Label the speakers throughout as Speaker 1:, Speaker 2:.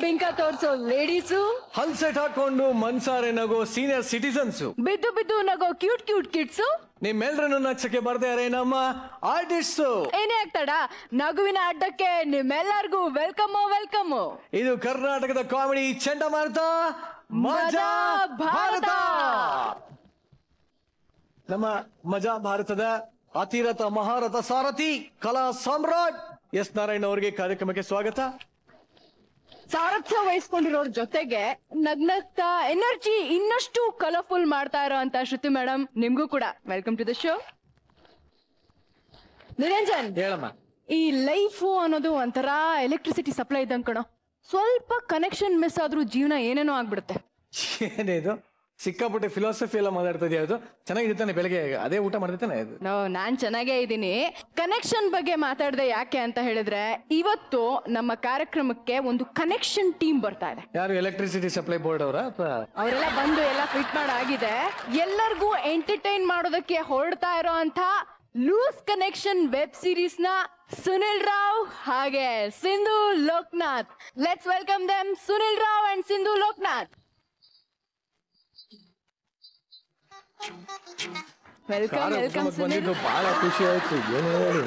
Speaker 1: ಬಿಂಕ ತೋರ್ಸೋ ladies
Speaker 2: ಹಲ್ಸೆಟ್ ಹಾಕೊಂಡು ಮನ್ಸಾರೆ ನಗೋ senior citizens
Speaker 1: ಬಿದ್ದು ಬಿದ್ದು ನಗೋ ಕ್ಯೂಟ್ ಕ್ಯೂಟ್ ಕಿಡ್ಸು
Speaker 2: ನಿಮ್ಮೆಲ್ರನ್ನು ನಚ್ಚಕ್ಕೆ ಬರ್ತಾರೆ ನಮ್ಮ ಆರ್ಟಿಸ್ಟ್
Speaker 1: ಏನೇ ಆಗ್ತಾಡ ನಗುವಿನ ಅಡ್ಡಕ್ಕೆ ನಿಮ್ಮೆಲ್ಲರಿಗೂ ವೆಲ್ಕಮ್ ವೆಲ್ಕಮ್
Speaker 2: ಇದು ಕರ್ನಾಟಕದ ಕಾಮಿಡಿ ಚಂಡಮಾರುತ ಮಜಾ ಭಾರತ ನಮ್ಮ ಮಜಾ ಭಾರತದ ಅತಿರಥ ಮಹಾರಥ ಸಾರಥಿ ಕಲಾ ಸಾಮ್ರಾಟ್ ಎಸ್ ನಾರಾಯಣ್ ಅವರಿಗೆ ಕಾರ್ಯಕ್ರಮಕ್ಕೆ ಸ್ವಾಗತ
Speaker 1: ಸಾರಥ್ಯ ವಹಿಸ್ಕೊಂಡಿರೋರ್ ಜೊತೆಗೆ ನಗ್ನಗ್ತಾ ಎನರ್ಜಿ ಇನ್ನಷ್ಟು ಕಲರ್ಫುಲ್ ಮಾಡ್ತಾ ಇರೋ ಅಂತ ಶ್ರುತಿ ಮೇಡಮ್ ನಿಮ್ಗೂ ಕೂಡ welcome to the show Niranjan
Speaker 2: ಹೇಳಮ್ಮ
Speaker 1: ಈ ಲೈಫು ಅನ್ನೋದು ಒಂಥರ ಎಲೆಕ್ಟ್ರಿಸಿಟಿ ಸಪ್ಲೈ ಇದ್ದಂಗೆ ಕಣೋ ಸ್ವಲ್ಪ ಕನೆಕ್ಷನ್ ಮಿಸ್ ಆದ್ರೂ ಜೀವನ ಏನೇನೋ ಆಗ್ಬಿಡುತ್ತೆ
Speaker 2: ಏನೇ ಇದು ಸಿಕ್ಕಾಪಟ್ಟೆ ಫಿಲಾಸಫಿ ಎಲ್ಲ ಮಾತಾಡ್ತಾ ಇದೆಯಾ ಅದು ಚೆನ್ನಾಗಿರ್ತಾನೆ ಬೆಳಗ್ಗೆ ಅದೇ ಊಟ ಮಾಡ್ತಾನೆ ಇದು
Speaker 1: ನೋ ನಾನ್ ಚೆನ್ನಾಗೇ ಇದ್ದೀನಿ ಕನೆಕ್ಷನ್ ಬಗ್ಗೆ ಮಾತಾಡ್ದೆ ಯಾಕೆ ಅಂತ ಹೇಳಿದ್ರೆ ಇವತ್ತು ನಮ್ಮ ಕಾರ್ಯಕ್ರಮಕ್ಕೆ ಒಂದು ಕನೆಕ್ಷನ್ ಟೀಮ್ ಬರ್ತಾ ಇದೆ
Speaker 2: ಯಾರು ಎಲೆಕ್ಟ್ರಿಸಿಟಿ ಸಪ್ಲೈ ಬೋರ್ಡ್ ಅವರ ಅಥವಾ
Speaker 1: ಅವರೆಲ್ಲ ಬಂದು ಎಲ್ಲ ಫಿಟ್ ಮಾಡಾಗಿದೆ ಎಲ್ಲರಿಗೂ ಎಂಟರ್ಟೈನ್ ಮಾಡೋದಕ್ಕೆ ಹೊರಡ್ತಾ ಇರೋ ಅಂತ ಲೂಸ್ ಕನೆಕ್ಷನ್ ವೆಬ್ ಸೀರೀಸ್ ನ ಸುನಿಲ್ ರಾವ್ ಹಾಗೆ Sindhu Loknath let's welcome them Sunil Rao and Sindhu Loknath welcome welcome
Speaker 2: ಕಾರ್ಯಕ್ರಮಕ್ಕೆ
Speaker 1: ಸುನಿಲ್
Speaker 2: ಬಂದಿದ್ದು ಬಹಳ ಖುಷಿ ಆಯ್ತು ಏನು ಹೇಳಿ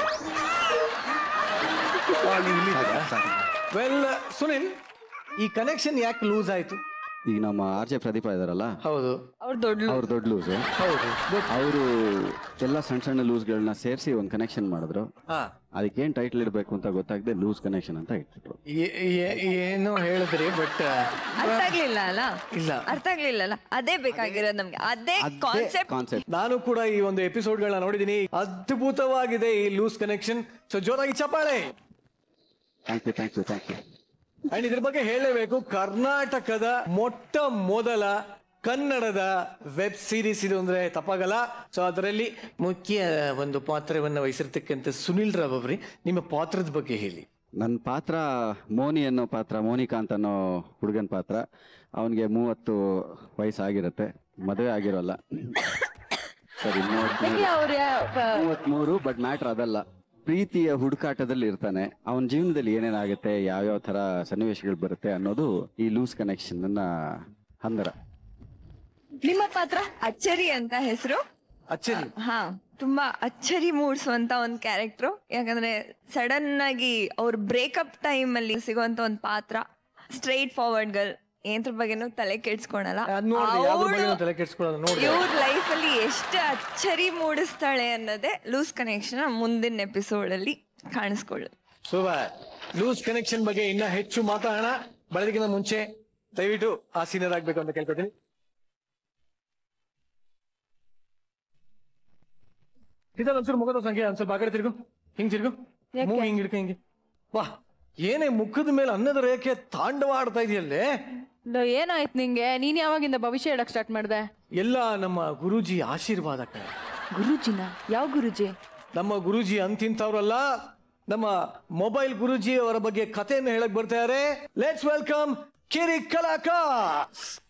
Speaker 2: ವೆಲ್ ಸುನಿಲ್ ಈ ಕನೆಕ್ಷನ್ ಯಾಕೆ ಲೂಸ್ ಆಯ್ತು
Speaker 3: ಈಗ ನಮ್ಮ ಆರ್ ಜೆ ಪ್ರದೀಪ ಇದಾರಲ್ಲ
Speaker 2: ಹೌದು
Speaker 1: ಅವ್ರು ದೊಡ್ಡ
Speaker 3: ಅವ್ರು ದೊಡ್ಡ ಲೂಸ್
Speaker 2: ಹೌದು
Speaker 3: ಅವರು ಎಲ್ಲ ಸಣ್ಣ ಸಣ್ಣ ಲೂಸ್ಗಳನ್ನ ಸೇರಿಸಿ ಒಂದು ಕನೆಕ್ಷನ್ ಮಾಡಿದ್ರು
Speaker 2: ಹಾ
Speaker 3: ಅದಕ್ಕೇನ್ ಟೈಟ್ಲ್ ಇಡಬೇಕು ಅಂತ ಗೊತ್ತಾಗದೆ ಲೂಸ್ ಕನೆಕ್ಷನ್ ಅಂತ ಇಟ್ಬಿಟ್ರು
Speaker 2: ಏ- ಏ- ಏನೋ ಹೇಳಿದ್ರಿ ಬಟ್
Speaker 4: ಅರ್ಥ ಆಗ್ಲಿಲ್ಲ ಅಲ್ಲ
Speaker 2: ಇಲ್ಲ.
Speaker 4: ಅರ್ಥ ಆಗ್ಲಿಲ್ಲ ಅಲ್ಲ ಅದೇ ಬೇಕಾಗಿರೋದು ನಮ್ಗೆ ಅದೇ ಕಾನ್ಸೆಪ್ಟ್
Speaker 3: ಕಾನ್ಸೆಪ್ಟ್
Speaker 2: ನಾನು ಕೂಡ ಈ ಒಂದು ಎಪಿಸೋಡ್ಗಳನ್ನ ನೋಡಿದೀನಿ ಅದ್ಭುತವಾಗಿದೆ ಈ ಲೂಸ್ ಕನೆಕ್ಷನ್ ಸೊ ಜೋರಾಗಿ ಚಪ್ಪಾಳೆ
Speaker 3: thank you thank you thank you
Speaker 2: and ಇದ್ರ ಬಗ್ಗೆ ಹೇಳಲೇಬೇಕು ಕರ್ನಾಟಕದ ಮೊಟ್ಟ ಮೊದಲ ಕನ್ನಡದ ವೆಬ್ ಸೀರೀಸ್ ಇದು ಅಂದ್ರೆ ತಪ್ಪಾಗಲ್ಲ ಸೊ ಅದರಲ್ಲಿ ಮುಖ್ಯ ಒಂದು ಪಾತ್ರವನ್ನ ವಹಿಸಿರ್ತಕ್ಕಂಥ ಸುನಿಲ್ ರಾವ್ ಅವ್ರಿ ನಿಮ್ಮ ಪಾತ್ರದ ಬಗ್ಗೆ ಹೇಳಿ
Speaker 3: ನನ್ನ ಪಾತ್ರ ಮೋನಿ ಅನ್ನೋ ಪಾತ್ರ ಮೋನಿಕಾಂತ್ ಅನ್ನೋ ಹುಡುಗನ ಪಾತ್ರ ಅವನಿಗೆ ಮೂವತ್ತು ವಯಸ್ಸಾಗಿರುತ್ತೆ ಮದುವೆ ಆಗಿರೋಲ್ಲ ಸರಿ ಮೂವತ್ಮೂರು
Speaker 1: ಅವ್ರ
Speaker 3: ಮೂವತ್ಮೂರು ಬಟ್ ಮ್ಯಾಟ್ರ್ ಅದಲ್ಲ ಪ್ರೀತಿಯ ಹುಡುಕಾಟದಲ್ಲಿ ಇರ್ತಾನೆ ಅವನ ಜೀವನದಲ್ಲಿ ಏನೇನಾಗುತ್ತೆ ಯಾವ್ಯಾವ ತರ ಸನ್ನಿವೇಶಗಳು ಬರುತ್ತೆ ಅನ್ನೋದು ಈ ಲೂಸ್ ಕನೆಕ್ಷನ್ ನನ್ನ ಹಂದರ
Speaker 1: ನಿಮ್ಮ ಪಾತ್ರ
Speaker 4: ಅಚ್ಚರಿ ಅಂತ ಹೆಸರು
Speaker 2: ಅಚ್ಚರಿ
Speaker 4: ಹಾ ತುಂಬಾ ಅಚ್ಚರಿ ಮೂಡಿಸುವಂತ ಒಂದು ಕ್ಯಾರೆಕ್ಟ್ರು ಯಾಕಂದ್ರೆ ಸಡನ್ ಆಗಿ ಅವ್ರ ಬ್ರೇಕಪ್ ಟೈಮ್ ಅಲ್ಲಿ ಸಿಗುವಂತ ಒಂದು ಪಾತ್ರ ಸ್ಟ್ರೈಟ್ ಫಾರ್ವರ್ಡ್ ಗರ್ಲ್ ಏನ್ರ ಬಗ್ಗೆನೂ ತಲೆ ಕೆಡ್ಸ್ಕೊಳಲ್ಲ
Speaker 2: ಅದ್ ನೋಡ್ದೆ ಯಾವ್ದ್ರ ಬಗ್ಗೆ ತಲೆ ಕೆಡ್ಸ್ಕೊಳ್ಳೋದು ನೋಡಿ
Speaker 4: ಇವ್ರ ಲೈಫ್ ಅಲ್ಲಿ ಎಷ್ಟು ಅಚ್ಚರಿ ಮೂಡಿಸ್ತಾಳೆ ಅನ್ನೋದೇ ಲೂಸ್ ಕನೆಕ್ಷನ್ ಮುಂದಿನ ಎಪಿಸೋಡ್ ಅಲ್ಲಿ ಕಾಣಿಸ್ಕೊಳ್ಳೋದು
Speaker 2: ಸೂಪರ್ ಲೂಸ್ ಕನೆಕ್ಷನ್ ಬಗ್ಗೆ ಇನ್ನ ಹೆಚ್ಚು ಮಾತಾಡೋಣ ಬೆಳಗಿನ ಮುಂಚೆ ದಯವಿಟ್ಟು ಆ ಸೀನಿಯರ್ ಆಗ್ಬೇಕು ಅಂತ ಕೇಳ್ಕೊತೀನಿ ಇದನ್ನ ಒಂಚೂರು ಮುಖದ ಸಂಖ್ಯೆ ಒಂದ್ ಸ್ವಲ್ಪ ಆ ಕಡೆ ತಿರುಗು ಹಿಂಗ್ ತಿರುಗು ಮೂವ್ ಹಿಂಗ್ ಹಿಡ್ಕ ಹಿಂಗೆ ವಾ ಏನೇ ಮುಖದ ಮೇಲೆ ಅನ್ನದ ರೇಖೆ ತಾಂಡವಾಡ್ತಾ ಇದೆಯಲ್ಲೇ
Speaker 1: ಲೋ, ಏನಾಯ್ತು ನಿಂಗೆ ನೀನ್ ಯಾವಾಗಿಂದ ಭವಿಷ್ಯ ಹೇಳಕ್ ಸ್ಟಾರ್ಟ್ ಮಾಡ್ದೆ
Speaker 2: ಎಲ್ಲ ನಮ್ಮ ಗುರೂಜಿ ಆಶೀರ್ವಾದ ಕಣೆ.
Speaker 1: ಗುರುಜಿನ ಯಾವ ಗುರುಜಿ
Speaker 2: ನಮ್ಮ ಗುರೂಜಿ ಅಂತಿಂತವ್ರಲ್ಲ ನಮ್ಮ ಮೊಬೈಲ್ ಗುರೂಜಿ ಅವರ ಬಗ್ಗೆ ಕಥೆಯನ್ನು ಹೇಳಕ್ ಬರ್ತಾರೆ ಲೆಟ್ಸ್ ವೆಲ್ಕಮ್ ಕಿರಿ ಕಲಾಕಾರ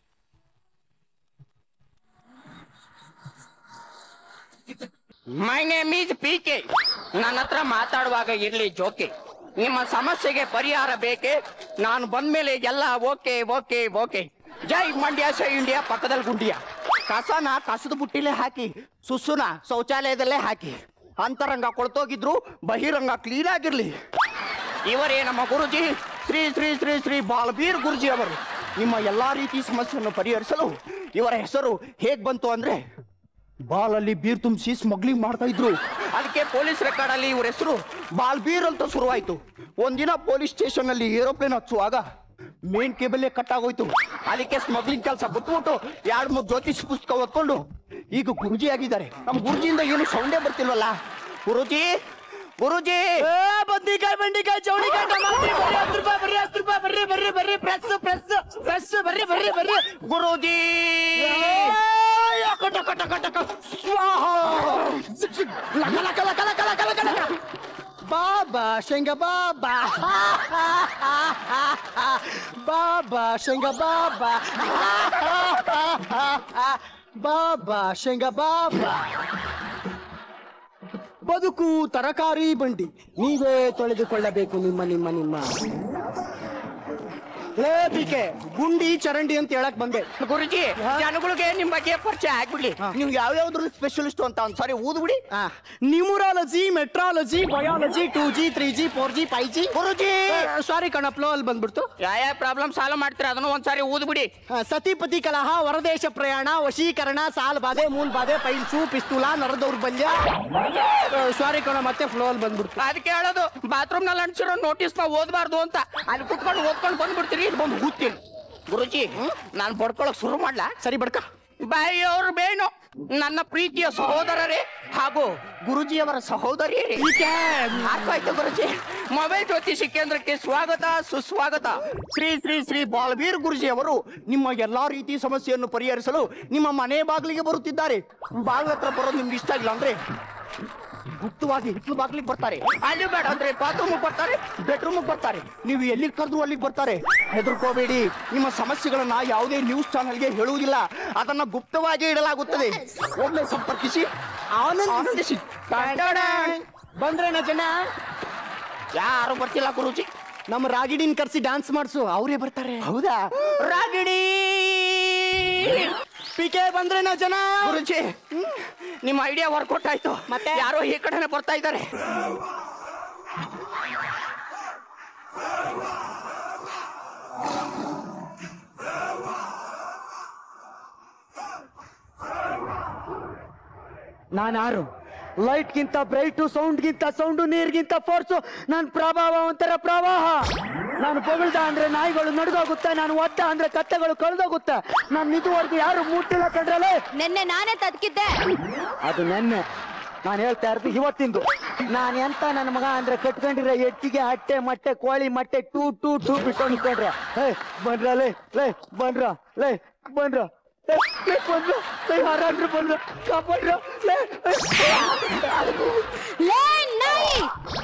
Speaker 5: my name is P K ನನ್ನ ಹತ್ರ ಮಾತಾಡುವಾಗ ಇರ್ಲಿ ಜೋಕೆ ನಿಮ್ಮ ಸಮಸ್ಯೆಗೆ ಪರಿಹಾರ ಬೇಕೆ ನಾನು ಬಂದ್ಮೇಲೆ ಎಲ್ಲ ಓಕೆ ಓಕೆ ಓಕೆ ಜೈ ಮಂಡ್ಯ ಸೈ ಇಂಡಿಯಾ ಪಕ್ಕದಲ್ಲಿ ಗುಂಡಿಯ ಕಸನ ಕಸದ ಬುಟ್ಟಿಲೆ ಹಾಕಿ ಸುಸುನ ಶೌಚಾಲಯದಲ್ಲೇ ಹಾಕಿ ಅಂತರಂಗ ಕೊಳ್ತೋಗಿದ್ರು ಬಹಿರಂಗ ಕ್ಲೀನ್ ಆಗಿರ್ಲಿ ಇವರೇ ನಮ್ಮ ಗುರುಜಿ ಶ್ರೀ ಶ್ರೀ ಶ್ರೀ ಶ್ರೀ ಬಾಲಬೀರ್ ಗುರುಜಿ ಅವರು ನಿಮ್ಮ ಎಲ್ಲಾ ರೀತಿ ಸಮಸ್ಯೆಯನ್ನು ಪರಿಹರಿಸಲು ಇವರ ಹೆಸರು ಹೇಗ್ ಬಂತು ಅಂದ್ರೆ ಬಾಲಲ್ಲಿ ಬೀರ್ ತುಂಬಿಸಿ ಸ್ಮಗ್ಲಿಂಗ್ ಮಾಡ್ತಾ ಇದ್ರು ಅದಕ್ಕೆ ಪೊಲೀಸ್ ರೆಕಾರ್ಡ್ ಅಲ್ಲಿ ಇವ್ರ ಹೆಸರು ಬಾಲ್ಬೀರ್ ಅಂತ ಶುರುವಾಯ್ತು ಒಂದಿನ ಪೊಲೀಸ್ ಸ್ಟೇಷನ್ ಅಲ್ಲಿ ಏರೋಪ್ಲೇನ್ ಹಚ್ಚುವಾಗ ಮೇನ್ ಕೇಬಲ್ ಕಟ್ ಆಗೋಯ್ತು ಅದಕ್ಕೆ ಸ್ಮಗ್ಲಿಂಗ್ ಕೆಲಸ ಬಿಟ್ಬಿಟ್ಟು ಎರಡ್ ಮೂರು ಜ್ಯೋತಿಷ್ ಪುಸ್ತಕ ಓದ್ಕೊಂಡು ಈಗ ಗುರುಜಿ ಆಗಿದ್ದಾರೆ ನಮ್ಮ ಗುರುಜಿಯಿಂದ ಏನು ಸೌಂಡೇ ಬರ್ತಿಲ್ವಲ್ಲ ಗುರುಜಿ ಗುರುಜಿ ಬಂದಿಕಾಯಿ ಬಂಡಿಕಾಯಿ ಚೌಳಿಕಾಯಿ ಟಮಾಟಿ ಬರ್ರಿ ಹತ್ತು ರೂಪಾಯಿ ಬರ್ರಿ ಹತ್ತು ರೂಪಾಯಿ ಬರ್ರಿ ಬರ್ರಿ ಬರ್ರಿ ಪ್ರೆಸ್ ಪ್ರೆಸ್ ಪ್ರೆಸ್ ಬರ್ರಿ ಬರ್ರಿ ಬರ್ರಿ ಗುರುಜಿ ಟಕ ಟಕ ಟಕ ಟಕ ಸ್ವಾಹ ಲಕ ಲಕ ಲಕ ಲಕ ಲಕ ಲಕ ಲಕ ಬಾಬಾ ಶೇಂಗ ಬಾಬಾ ಬಾಬಾ ಶೇಂಗ ಬಾಬಾ ಬಾಬಾ ಶೇಂಗ ಬಾಬಾ ಬದುಕು ತರಕಾರಿ ಬಂಡಿ ನೀವೇ ತೊಳೆದುಕೊಳ್ಳಬೇಕು ನಿಮ್ಮ ನಿಮ್ಮ ನಿಮ್ಮ
Speaker 6: ಲೇ ಬಿಕೆ ಗುಂಡಿ ಚರಂಡಿ ಅಂತ ಹೇಳಕ್ ಬಂದೆ
Speaker 5: ಗುರುಜಿ ಜನಗಳಿಗೆ ನಿಮ್ ಬಗ್ಗೆ ಪರಿಚಯ ಆಗ್ಬಿಡ್ಲಿ ನೀವು ಯಾವ್ಯಾವ್ದ್ರ ಸ್ಪೆಷಲಿಸ್ಟ್ ಅಂತ ಒಂದ್ಸಾರಿ ಊದ್ಬಿಡಿ
Speaker 6: numerology metrology biology two G three G four G five G
Speaker 5: guruji
Speaker 6: ಸಾರಿ ಕಣಪ್ಲೋ ಅಲ್ಲಿ ಬಂದ್ಬಿಡ್ತು
Speaker 5: ಯಾವ ಯಾವ ಪ್ರಾಬ್ಲಮ್ ಸಾಲ್ವ್ ಮಾಡ್ತೀರಾ ಅದನ್ನು ಒಂದ್ಸಾರಿ ಊದ್ಬಿಡಿ
Speaker 6: ಆ, ಸತಿಪತಿ ಕಲಹ ಹೊರದೇಶ ಪ್ರಯಾಣ ವಶೀಕರಣ ಸಾಲ್ ಬಾಧೆ ಮೂಲ್ ಬಾಧೆ ಪೈಲ್ಸು ಪಿಸ್ತೂಲ ನರ ದೌರ್ಬಲ್ಯ ಸಾರಿ ಕಣ ಮತ್ತೆ ಫ್ಲೋ ಅಲ್ಲಿ ಬಂದ್ಬಿಡ್ತು
Speaker 5: ಅದಕ್ಕೆ ಹೇಳೋದು ಬಾತ್ರೂಮ್ ನಲ್ಲಿ ಅಂಟಿಸಿರೋ ನೋಟಿಸ್ ನ ಓದಬಾರ್ದು ಅಂತ ಅಲ್ಲಿ ಕುತ್ಕೊಂಡು ಓದ್ಕೊಂಡು ಬಂದ್ಬಿಡ್ತೀರಿ ಇದು ಬಂದು ಕೂತೀನಿ ಗುರುಜಿ ನಾನು ಬಡ್ಕೊಳಕ್ ಶುರು ಮಾಡ್ಲಾ
Speaker 6: ಸರಿ ಬಡ್ಕ
Speaker 5: ಬಾಯಿಯವ್ರ ಬೇನು ನನ್ನ ಪ್ರೀತಿಯ ಸಹೋದರರೇ ಹಾಗೂ ಗುರುಜಿಯವರ ಸಹೋದರಿಯರೇ ಅರ್ಥಾಯ್ತು ಗುರುಜಿ ಮೊಬೈಲ್ ಜ್ಯೋತಿಷಿ ಕೇಂದ್ರಕ್ಕೆ ಸ್ವಾಗತ ಸುಸ್ವಾಗತ ಶ್ರೀ ಶ್ರೀ ಶ್ರೀ ಬಾಲವೀರ್ ಗುರುಜಿ ಅವರು ನಿಮ್ಮ ಎಲ್ಲಾ ರೀತಿ ಸಮಸ್ಯೆಯನ್ನು ಪರಿಹರಿಸಲು ನಿಮ್ಮ ಮನೆ ಬಾಗಿಲಿಗೆ ಬರುತ್ತಿದ್ದಾರೆ ಬಾಗಿಲ ಹತ್ರ ಬರೋದು ನಿಮ್ಗೆ ಇಷ್ಟ ಇಲ್ಲ ಅಂದ್ರೆ ಗುಪ್ತವಾಗಿ ಹಿತ್ಲು ಬಾಗ್ಲಿಗೆ ಬರ್ತಾರೆ ಅಲ್ಲಿ ಬೇಡ ಅಂದ್ರೆ ಬಾತ್ರೂಮ್ ಬರ್ತಾರೆ ಬೆಡ್ರೂಮ್ ಬರ್ತಾರೆ ನೀವು ಎಲ್ಲಿಗೆ ಕರೆದ್ರು ಅಲ್ಲಿಗೆ ಬರ್ತಾರೆ ಹೆದರ್ಕೋಬೇಡಿ ನಿಮ್ಮ ಸಮಸ್ಯೆಗಳನ್ನ ಯಾವುದೇ ನ್ಯೂಸ್ ಚಾನೆಲ್ಗೆ ಹೇಳುವುದಿಲ್ಲ ಅದನ್ನ ಗುಪ್ತವಾಗಿ ಇಡಲಾಗುತ್ತದೆ ಒಮ್ಮೆ ಸಂಪರ್ಕಿಸಿ ಆನಂದಿಸಿ
Speaker 6: ಬಂದ್ರೇನ ಜನ
Speaker 5: ಯಾರು ಬರ್ತಿಲ್ಲ ಗುರುಜಿ
Speaker 6: ನಮ್ಮ ರಾಗಿಡಿನ್ ಕರ್ಸಿ ಡ್ಯಾನ್ಸ್ ಮಾಡ್ಸು ಅವರೇ ಬರ್ತಾರೆ
Speaker 5: ಹೌದಾ ರಾಗಿಣಿ
Speaker 6: ಪಿಕೆ ಬಂದ್ರೇನ ಜನ
Speaker 5: ಗುರುಜಿ ನಿಮ್ಮ ಐಡಿಯಾ ವರ್ಕೌಟ್ ಆಯ್ತು ಮತ್ತೆ ಯಾರೋ ಈ ಕಡೆನೆ ಬರ್ತಾ ಇದ್ದಾರೆ
Speaker 6: ನಾನು ಯಾರು ಲೈಟ್ಗಿಂತ ಬ್ರೈಟು ಸೌಂಡ್ಗಿಂತ ಸೌಂಡು ನೀರ್ಗಿಂತ ಫೋರ್ಸು ನನ್ನ ಪ್ರಭಾವ ಒಂಥರ ಪ್ರವಾಹ ನಾನು ಹೊಗಳ್ದ ಅಂದ್ರೆ ನಾಯಿಗಳು ನಡ್ದೋಗುತ್ತೆ ನಾನು ಒದ್ದ ಅಂದ್ರೆ ಕತ್ತೆಗಳು ಕಳೆದೋಗುತ್ತೆ ನಾನು ಇದುವರೆಗೂ ಯಾರು ಮುಟ್ಟಿಲ್ಲ ಕಂಡ್ರಲ್ಲೇ
Speaker 1: ನಿನ್ನೆ ನಾನೇ ತದ್ಕಿದ್ದೆ
Speaker 6: ಅದು ನೆನ್ನೆ ನಾನು ಹೇಳ್ತಾ ಇರೋದು ಇವತ್ತಿಂದು ನಾನು ಎಂತ ನನ್ನ ಮಗ ಅಂದ್ರೆ ಕಟ್ಕೊಂಡಿರೋ ಎಟ್ಟಿಗೆ ಹಟ್ಟೆ ಮೊಟ್ಟೆ ಕೋಳಿ ಮೊಟ್ಟೆ ಟೂ ಟೂ ಟೂ ಬಿಟ್ಟು ನಿಂತ್ಕೊಂಡ್ರೆ ಹೇ ಬಂದ್ರ ಲೇ ಲೇ ಬಂದ್ರ ಲೇ ಬಂದ್ರ ಲೇ, ಲೇ, ಬಂದ್ರ ಲೇ ಯಾರಾದ್ರೂ ಬಂದ್ರ ಕಾಪಾಡ್ರ ಲೇ
Speaker 1: ಲೇ ನಾಯಿ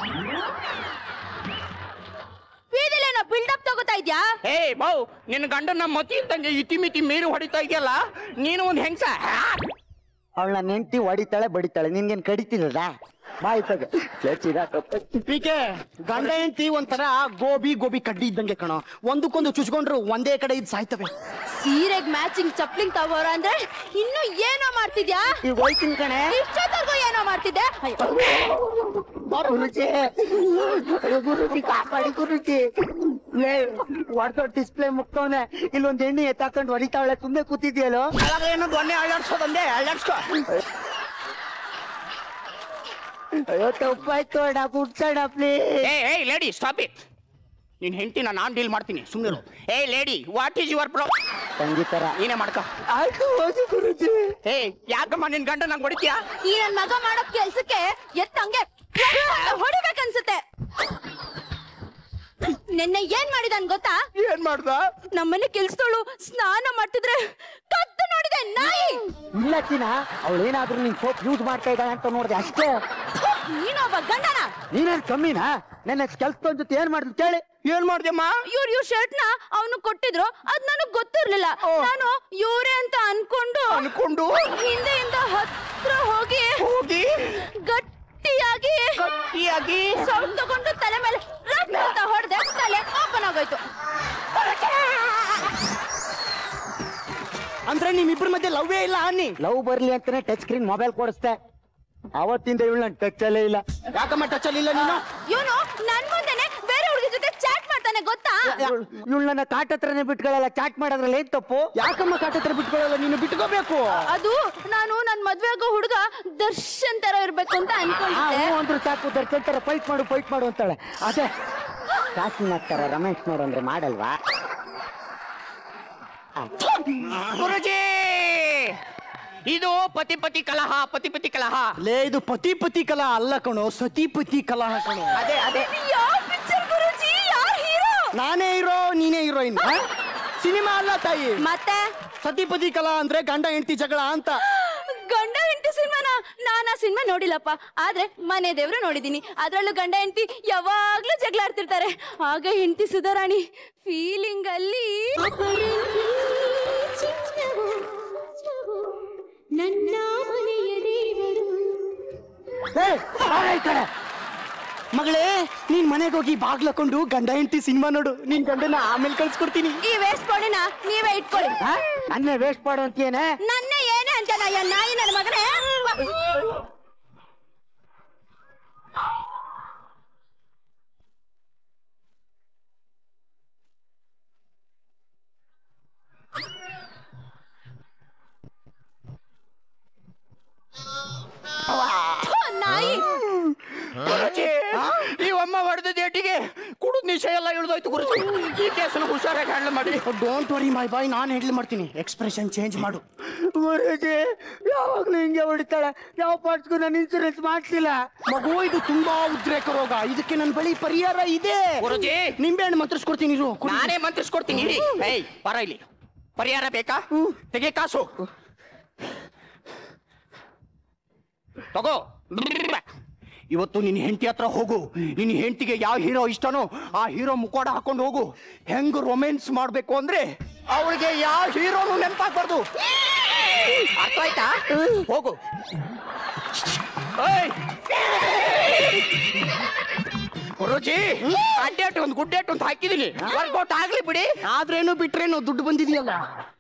Speaker 1: ಬೀದಿಲೇನೋ ಬಿಲ್ಡಪ್ ತಗೋತಾ ಇದ್ಯಾ
Speaker 5: ಹೇ ಬೌ ನಿನ್ನ ಗಂಡನ ಮತಿ ಇದ್ದಂಗೆ ಇತಿ ಮಿತಿ ಮೀರಿ ಹೊಡಿತಾ ಇದೆಯಲ್ಲ ನೀನು ಒಂದು ಹೆಂಗ್ಸ
Speaker 6: ಅವಳ ನೆಂಟಿ ಹೊಡಿತಾಳೆ ಬಡಿತಾಳೆ ನಿನ್ಗೇನ್ ಕಡಿತಿದ ಬಾಯ್ ತಗ ಪೀಕೆ ಗಂಡ ಹೆಂಡತಿ ಒಂಥರ ಗೋಬಿ ಗೋಬಿ ಕಡ್ಡಿ ಇದ್ದಂಗೆ ಕಣೋ ಒಂದಕ್ಕೊಂದು ಚುಚ್ಕೊಂಡ್ರು ಒಂದೇ ಕಡೆ ಇದ್ ಸಾಯ್ತವೆ
Speaker 1: ಸೀರೆಗ್ ಮ್ಯಾಚಿಂಗ್ ಚಪ್ಲಿಂಗ್ ತಗೋರ ಅಂದ್ರೆ ಇನ್ನು ಏನೋ ಮಾಡ್ತಿದ್ಯಾ
Speaker 6: ಈಗ ಹೋಯ್ತೀನಿ ಕಣೆ
Speaker 1: ಇಷ್ಟೊತ್ತರ್ಗೂ ಏನೋ ಮಾಡ್ತಿದ್ದೆ ಅಯ್ಯೋ.
Speaker 6: ಗುರುಜಿ ಗುರುಜಿ ಕಾಪಾಡಿ ಗುರುಜಿ ಹೊಡೆದೋ ಡಿಸ್ಪ್ಲೇ ಮುಕ್ತವನೆ ಇಲ್ಲೊಂದ್ ಎಣ್ಣೆ ಎತ್ತಾಕೊಂಡು ಹೊಡಿತಾವಳೆ ಸುಮ್ಮನೆ ಕೂತಿದ್ಯಲ್ಲೋ
Speaker 5: ಏನು ದೊಣ್ಣೆ ಅಳ್ಳಾಡ್ಸೋದಂದೆ ಅಳ್ಳಾಡ್ಸ್ಕೊ
Speaker 6: ಅಯ್ಯೋ ತಪ್ಪಾಯ್ತು ಅಣ್ಣ ಕುಡ್ಸೋಣ ಪ್ಲೀಸ್
Speaker 5: ಏ ಏ ಲೇಡಿ ಸ್ಟಾಪ್ ಇಟ್ ನಿನ್ ಹೆಂಡತಿನ ನಾನ್ ಡೀಲ್ ಮಾಡ್ತೀನಿ ಸುಮ್ಮನೆ ಏ lady what is your pro
Speaker 6: ಸಂಗೀತರ
Speaker 5: ನೀನೇ ಮಾಡ್ಕೊ
Speaker 6: ಆಯ್ತು ಹೋಗಿ ಗುರುಜಿ
Speaker 5: ಏ ಯಾಕಮ್ಮ ನಿನ್ ಗಂಡ ನಂಗೆ ಹೊಡಿತೀಯಾ
Speaker 1: ಈ ನನ್ ಮಗ ಮಾಡೋ ಕೆಲ್ಸಕ್ಕೆ ಎತ್ತ ಹಂಗೆ ಹೊಡಿಬೇಕನ್ಸುತ್ತೆ ನಿನ್ನೆ ಏನ್ ಮಾಡಿದನ್ ಗೊತ್ತಾ
Speaker 5: ಏನ್ ಮಾಡ್ದ
Speaker 1: ನಮ್ಮನೆ ಕೆಲ್ಸದವಳು ಸ್ನಾನ ಮಾಡ್ತಿದ್ರೆ ಕದ್ದು ನೋಡಿದೆ ನಾಯಿ
Speaker 6: ಇಲ್ಲ ಚಿನ್ನ ಅವಳೇನಾದ್ರೂ ನಿನ್ ಸೋಪ್ ಯೂಸ್ ಮಾಡ್ತಾ ಇದ್ದಾಳೆ ಅಂತ ನೋಡಿದೆ ಅಷ್ಟೇ
Speaker 1: ಥು, ನೀನೊಬ್ಬ ಗಂಡನ
Speaker 6: ನೀನೇನ್ ಕಮ್ಮಿನಾ ನನ್ನ ಕೆಲ್ಸದ ಜೊತೆ ಏನ್ ಮಾಡಿದ್ಲು ಕೇಳಿ
Speaker 5: ಏನ್ ಮಾಡ್ದಮ್ಮ
Speaker 1: ಇವ್ರ ಇವ್ರ ಶರ್ಟ್ ನ ಅವನು ಕೊಟ್ಟಿದ್ರು ಅದ್ ನನಗ್ ಗೊತ್ತಿರ್ಲಿಲ್ಲ ನಾನು ಇವ್ರೆ ಅಂತ ಅನ್ಕೊಂಡು
Speaker 5: ಅನ್ಕೊಂಡು
Speaker 1: ಹಿಂದೆಯಿಂದ ಹತ್ರ ಹೋಗಿ
Speaker 5: ಹೋಗಿ
Speaker 1: ಗಟ್ಟಿಯಾಗಿ
Speaker 5: ಗಟ್ಟಿಯಾಗಿ
Speaker 1: ಸೌಂಡ್ ತಗೊಂಡು ತಲೆ ಮೇಲೆ ರಪ್ ಅಂತ ಹೊಡೆದೆ ತಲೆ ಓಪನ್ ಆಗೋಯ್ತು
Speaker 6: ಅಂದ್ರೆ ನಿಮ್ಮಿಬ್ಬರ ಮಧ್ಯೆ ಲವ್ವೇ ಇಲ್ಲ ಅನ್ನಿ ಲವ್ ಬರ್ಲಿ ಅಂತಾನೆ ಟಚ್ ಸ್ಕ್ರೀನ್ ಮೊಬೈಲ್ ಕೊಡಿಸ್ತೆ ಅವತ್ತಿಂದ ಇವಳು ನನ್ ಟಚ್ ಅಲ್ಲೇ ಇಲ್ಲ ಯಾಕಮ್ಮ ಟಚ್ ಅಲ್ಲಿ ಇಲ್ಲ ನೀನು
Speaker 1: ಇವನು ನನ್ ಮುಂದೆನೆ ಬೇರೆ ಹುಡುಗಿ ಜೊತೆ ಚಾಟ್ ಮಾಡ್ತಾನೆ ಗೊತ್ತಾ
Speaker 6: ಇವಳು ನನ್ನ ಕಾಟ ಹತ್ರನೇ ಬಿಟ್ಕೊಳ್ಳಲ್ಲ ಚಾಟ್ ಮಾಡೋದ್ರಲ್ಲಿ ಏನ್ ತಪ್ಪು ಯಾಕಮ್ಮ ಕಾಟ ಹತ್ರ ಬಿಟ್ಕೊಳ್ಳಲ್ಲ ನೀನು ಬಿಟ್ಕೋಬೇಕು
Speaker 1: ಅದು ನಾನು ನನ್ ಮದ್ವೆ ಆಗೋ ಹುಡುಗ ದರ್ಶನ್ ತರ ಇರ್ಬೇಕು ಅಂತ ಅನ್ಕೊಂಡಿದ್ದೆ
Speaker 6: ಅಂದ್ರು ಸಾಕು ದರ್ಶನ್ ತರ ಫೈಟ್ ಮಾಡು ಫೈಟ್ ಮಾಡು ಅಂತಾಳೆ ಅದೇ ಕಾಸಿನ ತರ ರಮೇಶ್ ನೋಡು ಅಂದ್ರೆ ಮಾಡಲ್ವಾ
Speaker 5: ಗುರುಜಿ ಇದು ಪತಿ ಪತಿ ಕಲಹ ಪತಿ ಪತಿ ಕಲಹ
Speaker 6: ಲೇ ಇದು ಪತಿ ಪತಿ ಕಲಾ ಅಲ್ಲ ಕಣೋ ಸತಿಪತಿ ಕಲಾ ಕಣೋ
Speaker 5: ಅದೇ ಅದೇ
Speaker 1: ಯಾವ ಪಿಕ್ಚರ್ ಗುರುಜಿ ಯಾರ್ ಹೀರೋ
Speaker 6: ನಾನೇ ಹೀರೋ ನೀನೇ ಹೀರೋಯಿನ್ ಸಿನಿಮಾ ಅಲ್ಲ ತಾಯಿ
Speaker 1: ಮತ್ತೆ
Speaker 6: ಸತಿಪತಿ ಕಲಾ ಅಂದ್ರೆ ಗಂಡ ಹೆಂಡತಿ ಜಗಳ ಅಂತ
Speaker 1: ಗಂಡ ಹೆಂಡತಿ ಸಿನಿಮಾನ ನಾನ್ ಆ ಸಿನಿಮಾ ನೋಡಿಲ್ಲಪ್ಪ ಆದ್ರೆ ಮನೆ ದೇವ್ರು ನೋಡಿದೀನಿ ಅದ್ರಲ್ಲೂ ಗಂಡ ಹೆಂಡತಿ ಯಾವಾಗ್ಲೂ ಜಗಳ ಆಡ್ತಿರ್ತಾರೆ ಆಗ ಹೆಂಡತಿ ಸುಧಾರಾಣಿ ಫೀಲಿಂಗ್ ಅಲ್ಲಿ
Speaker 7: ನನ್ನ ಮನೆಯ ದೇವರು
Speaker 6: ಏ, ಬಾರ ಈ ಕಡೆ ಮಗಳೇ ನೀನ್ ಮನೆಗೆ ಹೋಗಿ ಬಾಗ್ಲಕೊಂಡು ಗಂಡ ಹೆಂಡತಿ ಸಿನಿಮಾ ನೋಡು ನಿನ್ ಗಂಡನ ಆಮೇಲೆ ಕಳ್ಸ್ಕೊಡ್ತೀನಿ
Speaker 1: ಈ ವೇಸ್ಟ್ ಬಾಡಿನ ನೀವೇ ಇಟ್ಕೊಳ್ಳಿ
Speaker 6: ನನ್ನೇ ವೇಸ್ಟ್ ಮಾಡು ಅಂತೀಯೇನೆ
Speaker 1: ನನ್ನ ಏನೇ ಅಂತ ನಾಯಿ ನನ್ನ ಮಗನೇ ಥು, ನಾಯಿ
Speaker 5: ಈ ಅಮ್ಮ ಹೊಡೆದ ಏಟಿಗೆ ಕುಡಿದ ನಿಶೆ ಎಲ್ಲ ಇಳಿದೋಯ್ತು ಗುರುಜಿ ಈ ಕೇಸನ್ನು ಹುಷಾರಾಗಿ ಹ್ಯಾಂಡಲ್ ಮಾಡಿ
Speaker 6: ಡೋಂಟ್ ವರಿ ಮೈ ಬಾಯ್ ನಾನು ಹ್ಯಾಂಡಲ್ ಮಾಡ್ತೀನಿ ಎಕ್ಸ್ಪ್ರೆಷನ್ ಚೇಂಜ್ ಮಾಡು ಗುರುಜಿ ಯಾವಾಗ್ಲೂ ಹಿಂಗೆ ಹೊಡಿತಾಳೆ ಯಾವ ಪಾರ್ಟ್ಸ್ಗೂ ನಾನು ಇನ್ಸೂರೆನ್ಸ್ ಮಾಡ್ತಿಲ್ಲ ಮಗು ಇದು ತುಂಬಾ ಉದ್ರೇಕ ರೋಗ ಇದಕ್ಕೆ ನನ್ನ ಬಳಿ ಪರಿಹಾರ ಇದೆ
Speaker 5: ಗುರುಜಿ
Speaker 6: ನಿಂಬೆಹಣ್ಣು ಮಂತ್ರಿಸ್ಕೊಡ್ತೀನಿ ಇರು ಕುಡಿ.
Speaker 5: ನಾನೇ ಮಂತ್ರಿಸ್ಕೊಡ್ತೀನಿ ಇರಿ ಏಯ್ ಬರ ಇಲ್ಲಿ ಪರಿಹಾರ ಬೇಕಾ ತೆಗೆ ಕಾಸು ತಗೋ ಇವತ್ತು ನಿನ್ನ ಹೆಂಡತಿ ಹತ್ರ ಹೋಗು ನಿನ್ನ ಹೆಂಡತಿಗೆ ಯಾವ ಹೀರೋ ಇಷ್ಟನೋ ಆ ಹೀರೋ ಮುಖವಾಡ ಹಾಕೊಂಡು ಹೋಗು ಹೆಂಗ್ ರೊಮ್ಯಾನ್ಸ್ ಮಾಡ್ಬೇಕು ಅಂದ್ರೆ ಅವಳಿಗೆ ಯಾವ ಹೀರೋನು ನೆನಪಾಗ್ಬಾರ್ದು ಅರ್ಥ ಆಯ್ತಾ ಹೋಗು ಏಯ್! ಗುರುಜಿ ಅಡ್ಡೇಟ್ ಒಂದು ಗುಡ್ಡೇಟ್ ಒಂದು ಹಾಕಿದೀನಿ ವರ್ಕೌಟ್ ಆಗ್ಲಿ ಬಿಡಿ
Speaker 6: ಆದ್ರೇನು ಬಿಟ್ರೇನು ದುಡ್ಡು ಬಂದಿದೆಯಲ್ಲ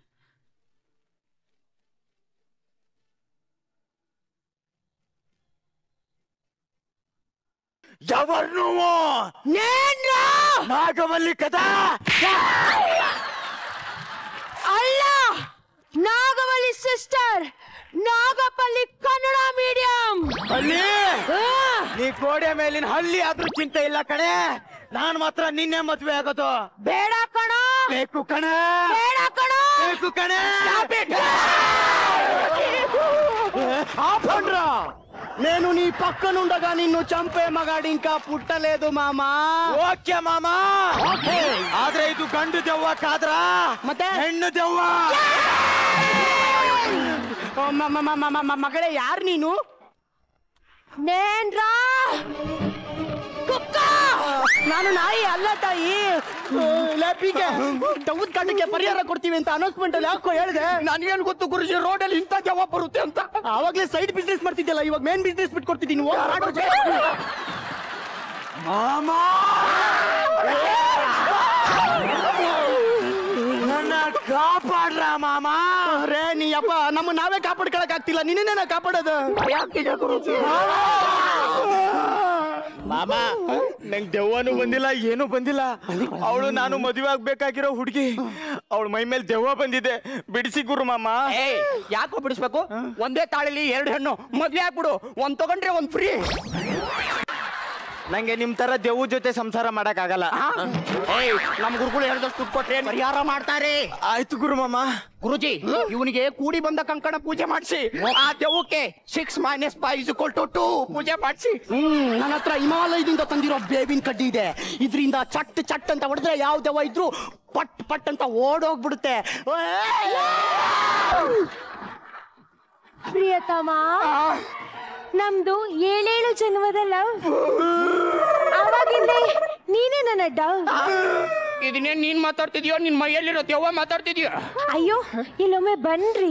Speaker 5: ఎవరు నువ్వు నాగవల్లి కదా
Speaker 1: ಅಲ್ಲ ನಾಗವಲ್ಲಿ ಸಿಸ್ಟರ್ ನಾಗಪಲ್ಲಿ ಕನ್ನಡ ಮೀಡಿಯಂ
Speaker 6: ಅಲ್ಲಿ ನೀ ಗೋಡೆ ಮೇಲಿನ ಹಲ್ಲಿ ಆದ್ರೂ ಚಿಂತೆ ಇಲ್ಲ ಕಣೆ ನಾನ್ ಮಾತ್ರ ನಿನ್ನೆ ಮದ್ವೆ ಆಗೋದು
Speaker 1: ಬೇಡ ಕಣ
Speaker 6: ಬೇಕು ಕಣ
Speaker 1: ಬೇಡ ಕಣ
Speaker 6: ಬೇಕು ಕಣೆ ఆపండ్రా నేను నీ పక్కనుండగా నిన్ను చంపే మగాడి ఇంకా పుట్టలేదు మామా ఓకే మామా ఆದ್ರೆ ಇದು ಗಂಡು ದೆವ್ವ ಕಾದ್ರಾ ಮತ್ತೆ ಹೆಣ್ಣು ದೆವ್ವ ಮಗಳೇ ಯಾರು ನೀನು
Speaker 1: ನೇನ್ರಾ ಕುಕ್ಕ
Speaker 6: ನಾನು ನಾಯಿ ಅಲ್ಲ ತಾಯಿ ಲೇಪಿಗೆ ದವ್ವದ ಕಾಟಕ್ಕೆ ಪರಿಹಾರ ಕೊಡ್ತೀವಿ ಅಂತ ಅನೌನ್ಸ್ಮೆಂಟ್ ಅಲ್ಲಿ ಯಾಕೋ ಹೇಳಿದೆ
Speaker 5: ನನಗೇನು ಗೊತ್ತು ಗುರುಜಿ ರೋಡಲ್ಲಿ ಇಂಥ ಜವ ಬರುತ್ತೆ ಅಂತ
Speaker 6: ಆವಾಗ್ಲೇ ಸೈಡ್ ಬಿಸ್ನೆಸ್ ಮಾಡ್ತಿದ್ದಲ್ಲ ಇವಾಗ ಮೇನ್ ಬಿಸ್ನೆಸ್ ಬಿಟ್ಕೊಡ್ತಿದ್ದೀನಿ ಹೋಗ್ ಮಾಡು. ನನ್ನ ಕಾಪಾಡ್ರ ಮಾಮ ರೇ ನೀ ಅಪ್ಪ ನಮ್ಮ ನಾವೇ ಕಾಪಾಡ್ಕೊಳಕ್ ಆಗ್ತಿಲ್ಲ ನಿನ್ನೇ ಕಾಪಾಡೋದು ಮಾಮ ನಂಗ್ ದೆವ್ವನು ಬಂದಿಲ್ಲ ಏನು ಬಂದಿಲ್ಲ ಅವಳು ನಾನು ಮದುವೆ ಆಗ್ಬೇಕಾಗಿರೋ ಹುಡುಗಿ ಅವಳ ಮೈ ಮೇಲೆ ದೆವ್ವ ಬಂದಿದೆ ಬಿಡಿಸಿ ಗುರು ಮಾಮ
Speaker 5: ಏಯ್ ಯಾಕೋ ಬಿಡಿಸ್ಬೇಕು ಒಂದೇ ತಾಳಿಲಿ ಎರಡು ಹೆಣ್ಣು ಮದ್ವೆ ಆಗ್ಬಿಡು ಒಂದ್ ತಗೊಂಡ್ರೆ ಒಂದ್ ಫ್ರೀ
Speaker 6: ನಂಗೆ ನಿಮ್ ತರ ದೆವ್ವ ಜೊತೆ ಸಂಸಾರ ಮಾಡಕ್ ಆಗಲ್ಲ
Speaker 5: ಏಯ್ ನಮ್ ಗುರುಗಳು ಹೇಳ್ದಷ್ಟು ದುಡ್ಡು ಕೊಟ್ರೆ ಪರಿಹಾರ ಮಾಡ್ತಾರೆ
Speaker 6: ಆಯ್ತು ಗುರು ಮಾಮ
Speaker 5: ಗುರುಜಿ ಇವನಿಗೆ ಕೂಡಿ ಬಂದ ಕಂಕಣ ಪೂಜೆ ಮಾಡಿಸಿ ಆ ದೆವ್ವಕ್ಕೆ six minus five is two two ಪೂಜೆ ಮಾಡಿಸಿ
Speaker 6: ಹ್ಮ್ ನನ್ನ ಹತ್ರ ಹಿಮಾಲಯದಿಂದ ತಂದಿರೋ ಬೇವಿನ ಕಡ್ಡಿ ಇದೆ ಇದರಿಂದ ಚಟ್ ಚಟ್ ಅಂತ ಹೊಡೆದ್ರೆ ಯಾವ ದೆವ್ವ ಇದ್ರು ಪಟ್ ಪಟ್ ಅಂತ ಓಡೋಗ್ಬಿಡುತ್ತೆ
Speaker 1: ಪ್ರಿಯತಮ ನಮ್ದು ಏಳೇಳು ಜನ್ಮದ ಲವ್ ಅವಾಗಿಂದ ನೀನೇ ನನ್ನ ಡವ್
Speaker 5: ಇದನ್ನೇ ನೀನ್ ಮಾತಾಡ್ತಿದ್ಯೋ ನಿನ್ ಮೈಯಲ್ಲಿರೋ ದೆವ್ವ ಮಾತಾಡ್ತಿದ್ಯೋ
Speaker 1: ಅಯ್ಯೋ ಇಲ್ಲೊಮ್ಮೆ ಬನ್ರಿ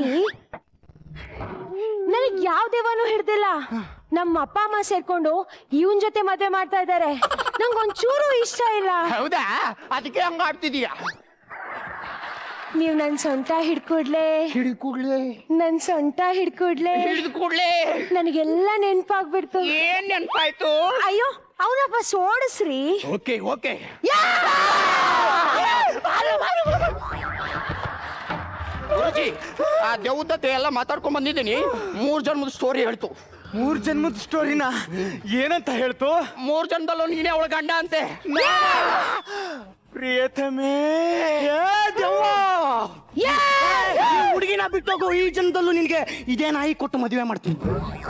Speaker 1: ನನಗ್ ಯಾವ ದೇವನು ಹಿಡ್ದಿಲ್ಲ ನಮ್ಮ ಅಪ್ಪ ಅಮ್ಮ ಸೇರ್ಕೊಂಡು ಇವನ್ ಜೊತೆ ಮದ್ವೆ ಮಾಡ್ತಾ ಇದ್ದಾರೆ ನಂಗೊಂಚೂರು ಇಷ್ಟ ಇಲ್ಲ
Speaker 5: ಹೌದಾ ಅದಕ್ಕೆ ಹಂಗ ಆಡ್ತಿದೀಯ
Speaker 1: ನೀವ್ ನನ್ ಸೊಂಟ ಹಿಡ್ಕೊಡ್ಲೆ
Speaker 5: ಹಿಡ್ಕೂಡ್ಲೆ
Speaker 1: ನನ್ ಸೊಂಟ ಹಿಡ್ಕೊಡ್ಲೆ
Speaker 5: ಹಿಡಿದು ಕೂಡ್ಲೆ
Speaker 1: ನನಗೆಲ್ಲ ನೆನ್ಪಾಗ್ಬಿಡ್ತು
Speaker 5: ಏನ್ ನೆನ್ಪಾಯ್ತು
Speaker 1: ಅಯ್ಯೋ ಅವನಪ್ಪ ಸೋಡಿಸ್ರಿ
Speaker 5: ಓಕೆ ಓಕೆ ಗುರುಜಿ ಆ ದೇವದತ್ತೆ ಎಲ್ಲ ಮಾತಾಡ್ಕೊಂಡ್ ಬಂದಿದ್ದೀನಿ ಮೂರ್ ಜನ್ಮದ ಸ್ಟೋರಿ ಹೇಳ್ತು
Speaker 6: ಮೂರ್ ಜನ್ಮದ ಸ್ಟೋರಿನ ಏನಂತ ಹೇಳ್ತು
Speaker 5: ಮೂರ್ ಜನ್ಮದಲ್ಲೂ ನೀನೇ ಅವಳ ಗಂಡ ಅಂತೆ
Speaker 6: ಪ್ರಿಯತಮೇ ಹುಡುಗಿನ ಬಿಟ್ಟೋಗು ಈ ಜನ್ಮದಲ್ಲೂ ನಿನ್ಗೆ ಇದೇ ನಾಯಿ ಕೊಟ್ಟು ಮದುವೆ ಮಾಡ್ತೀನಿ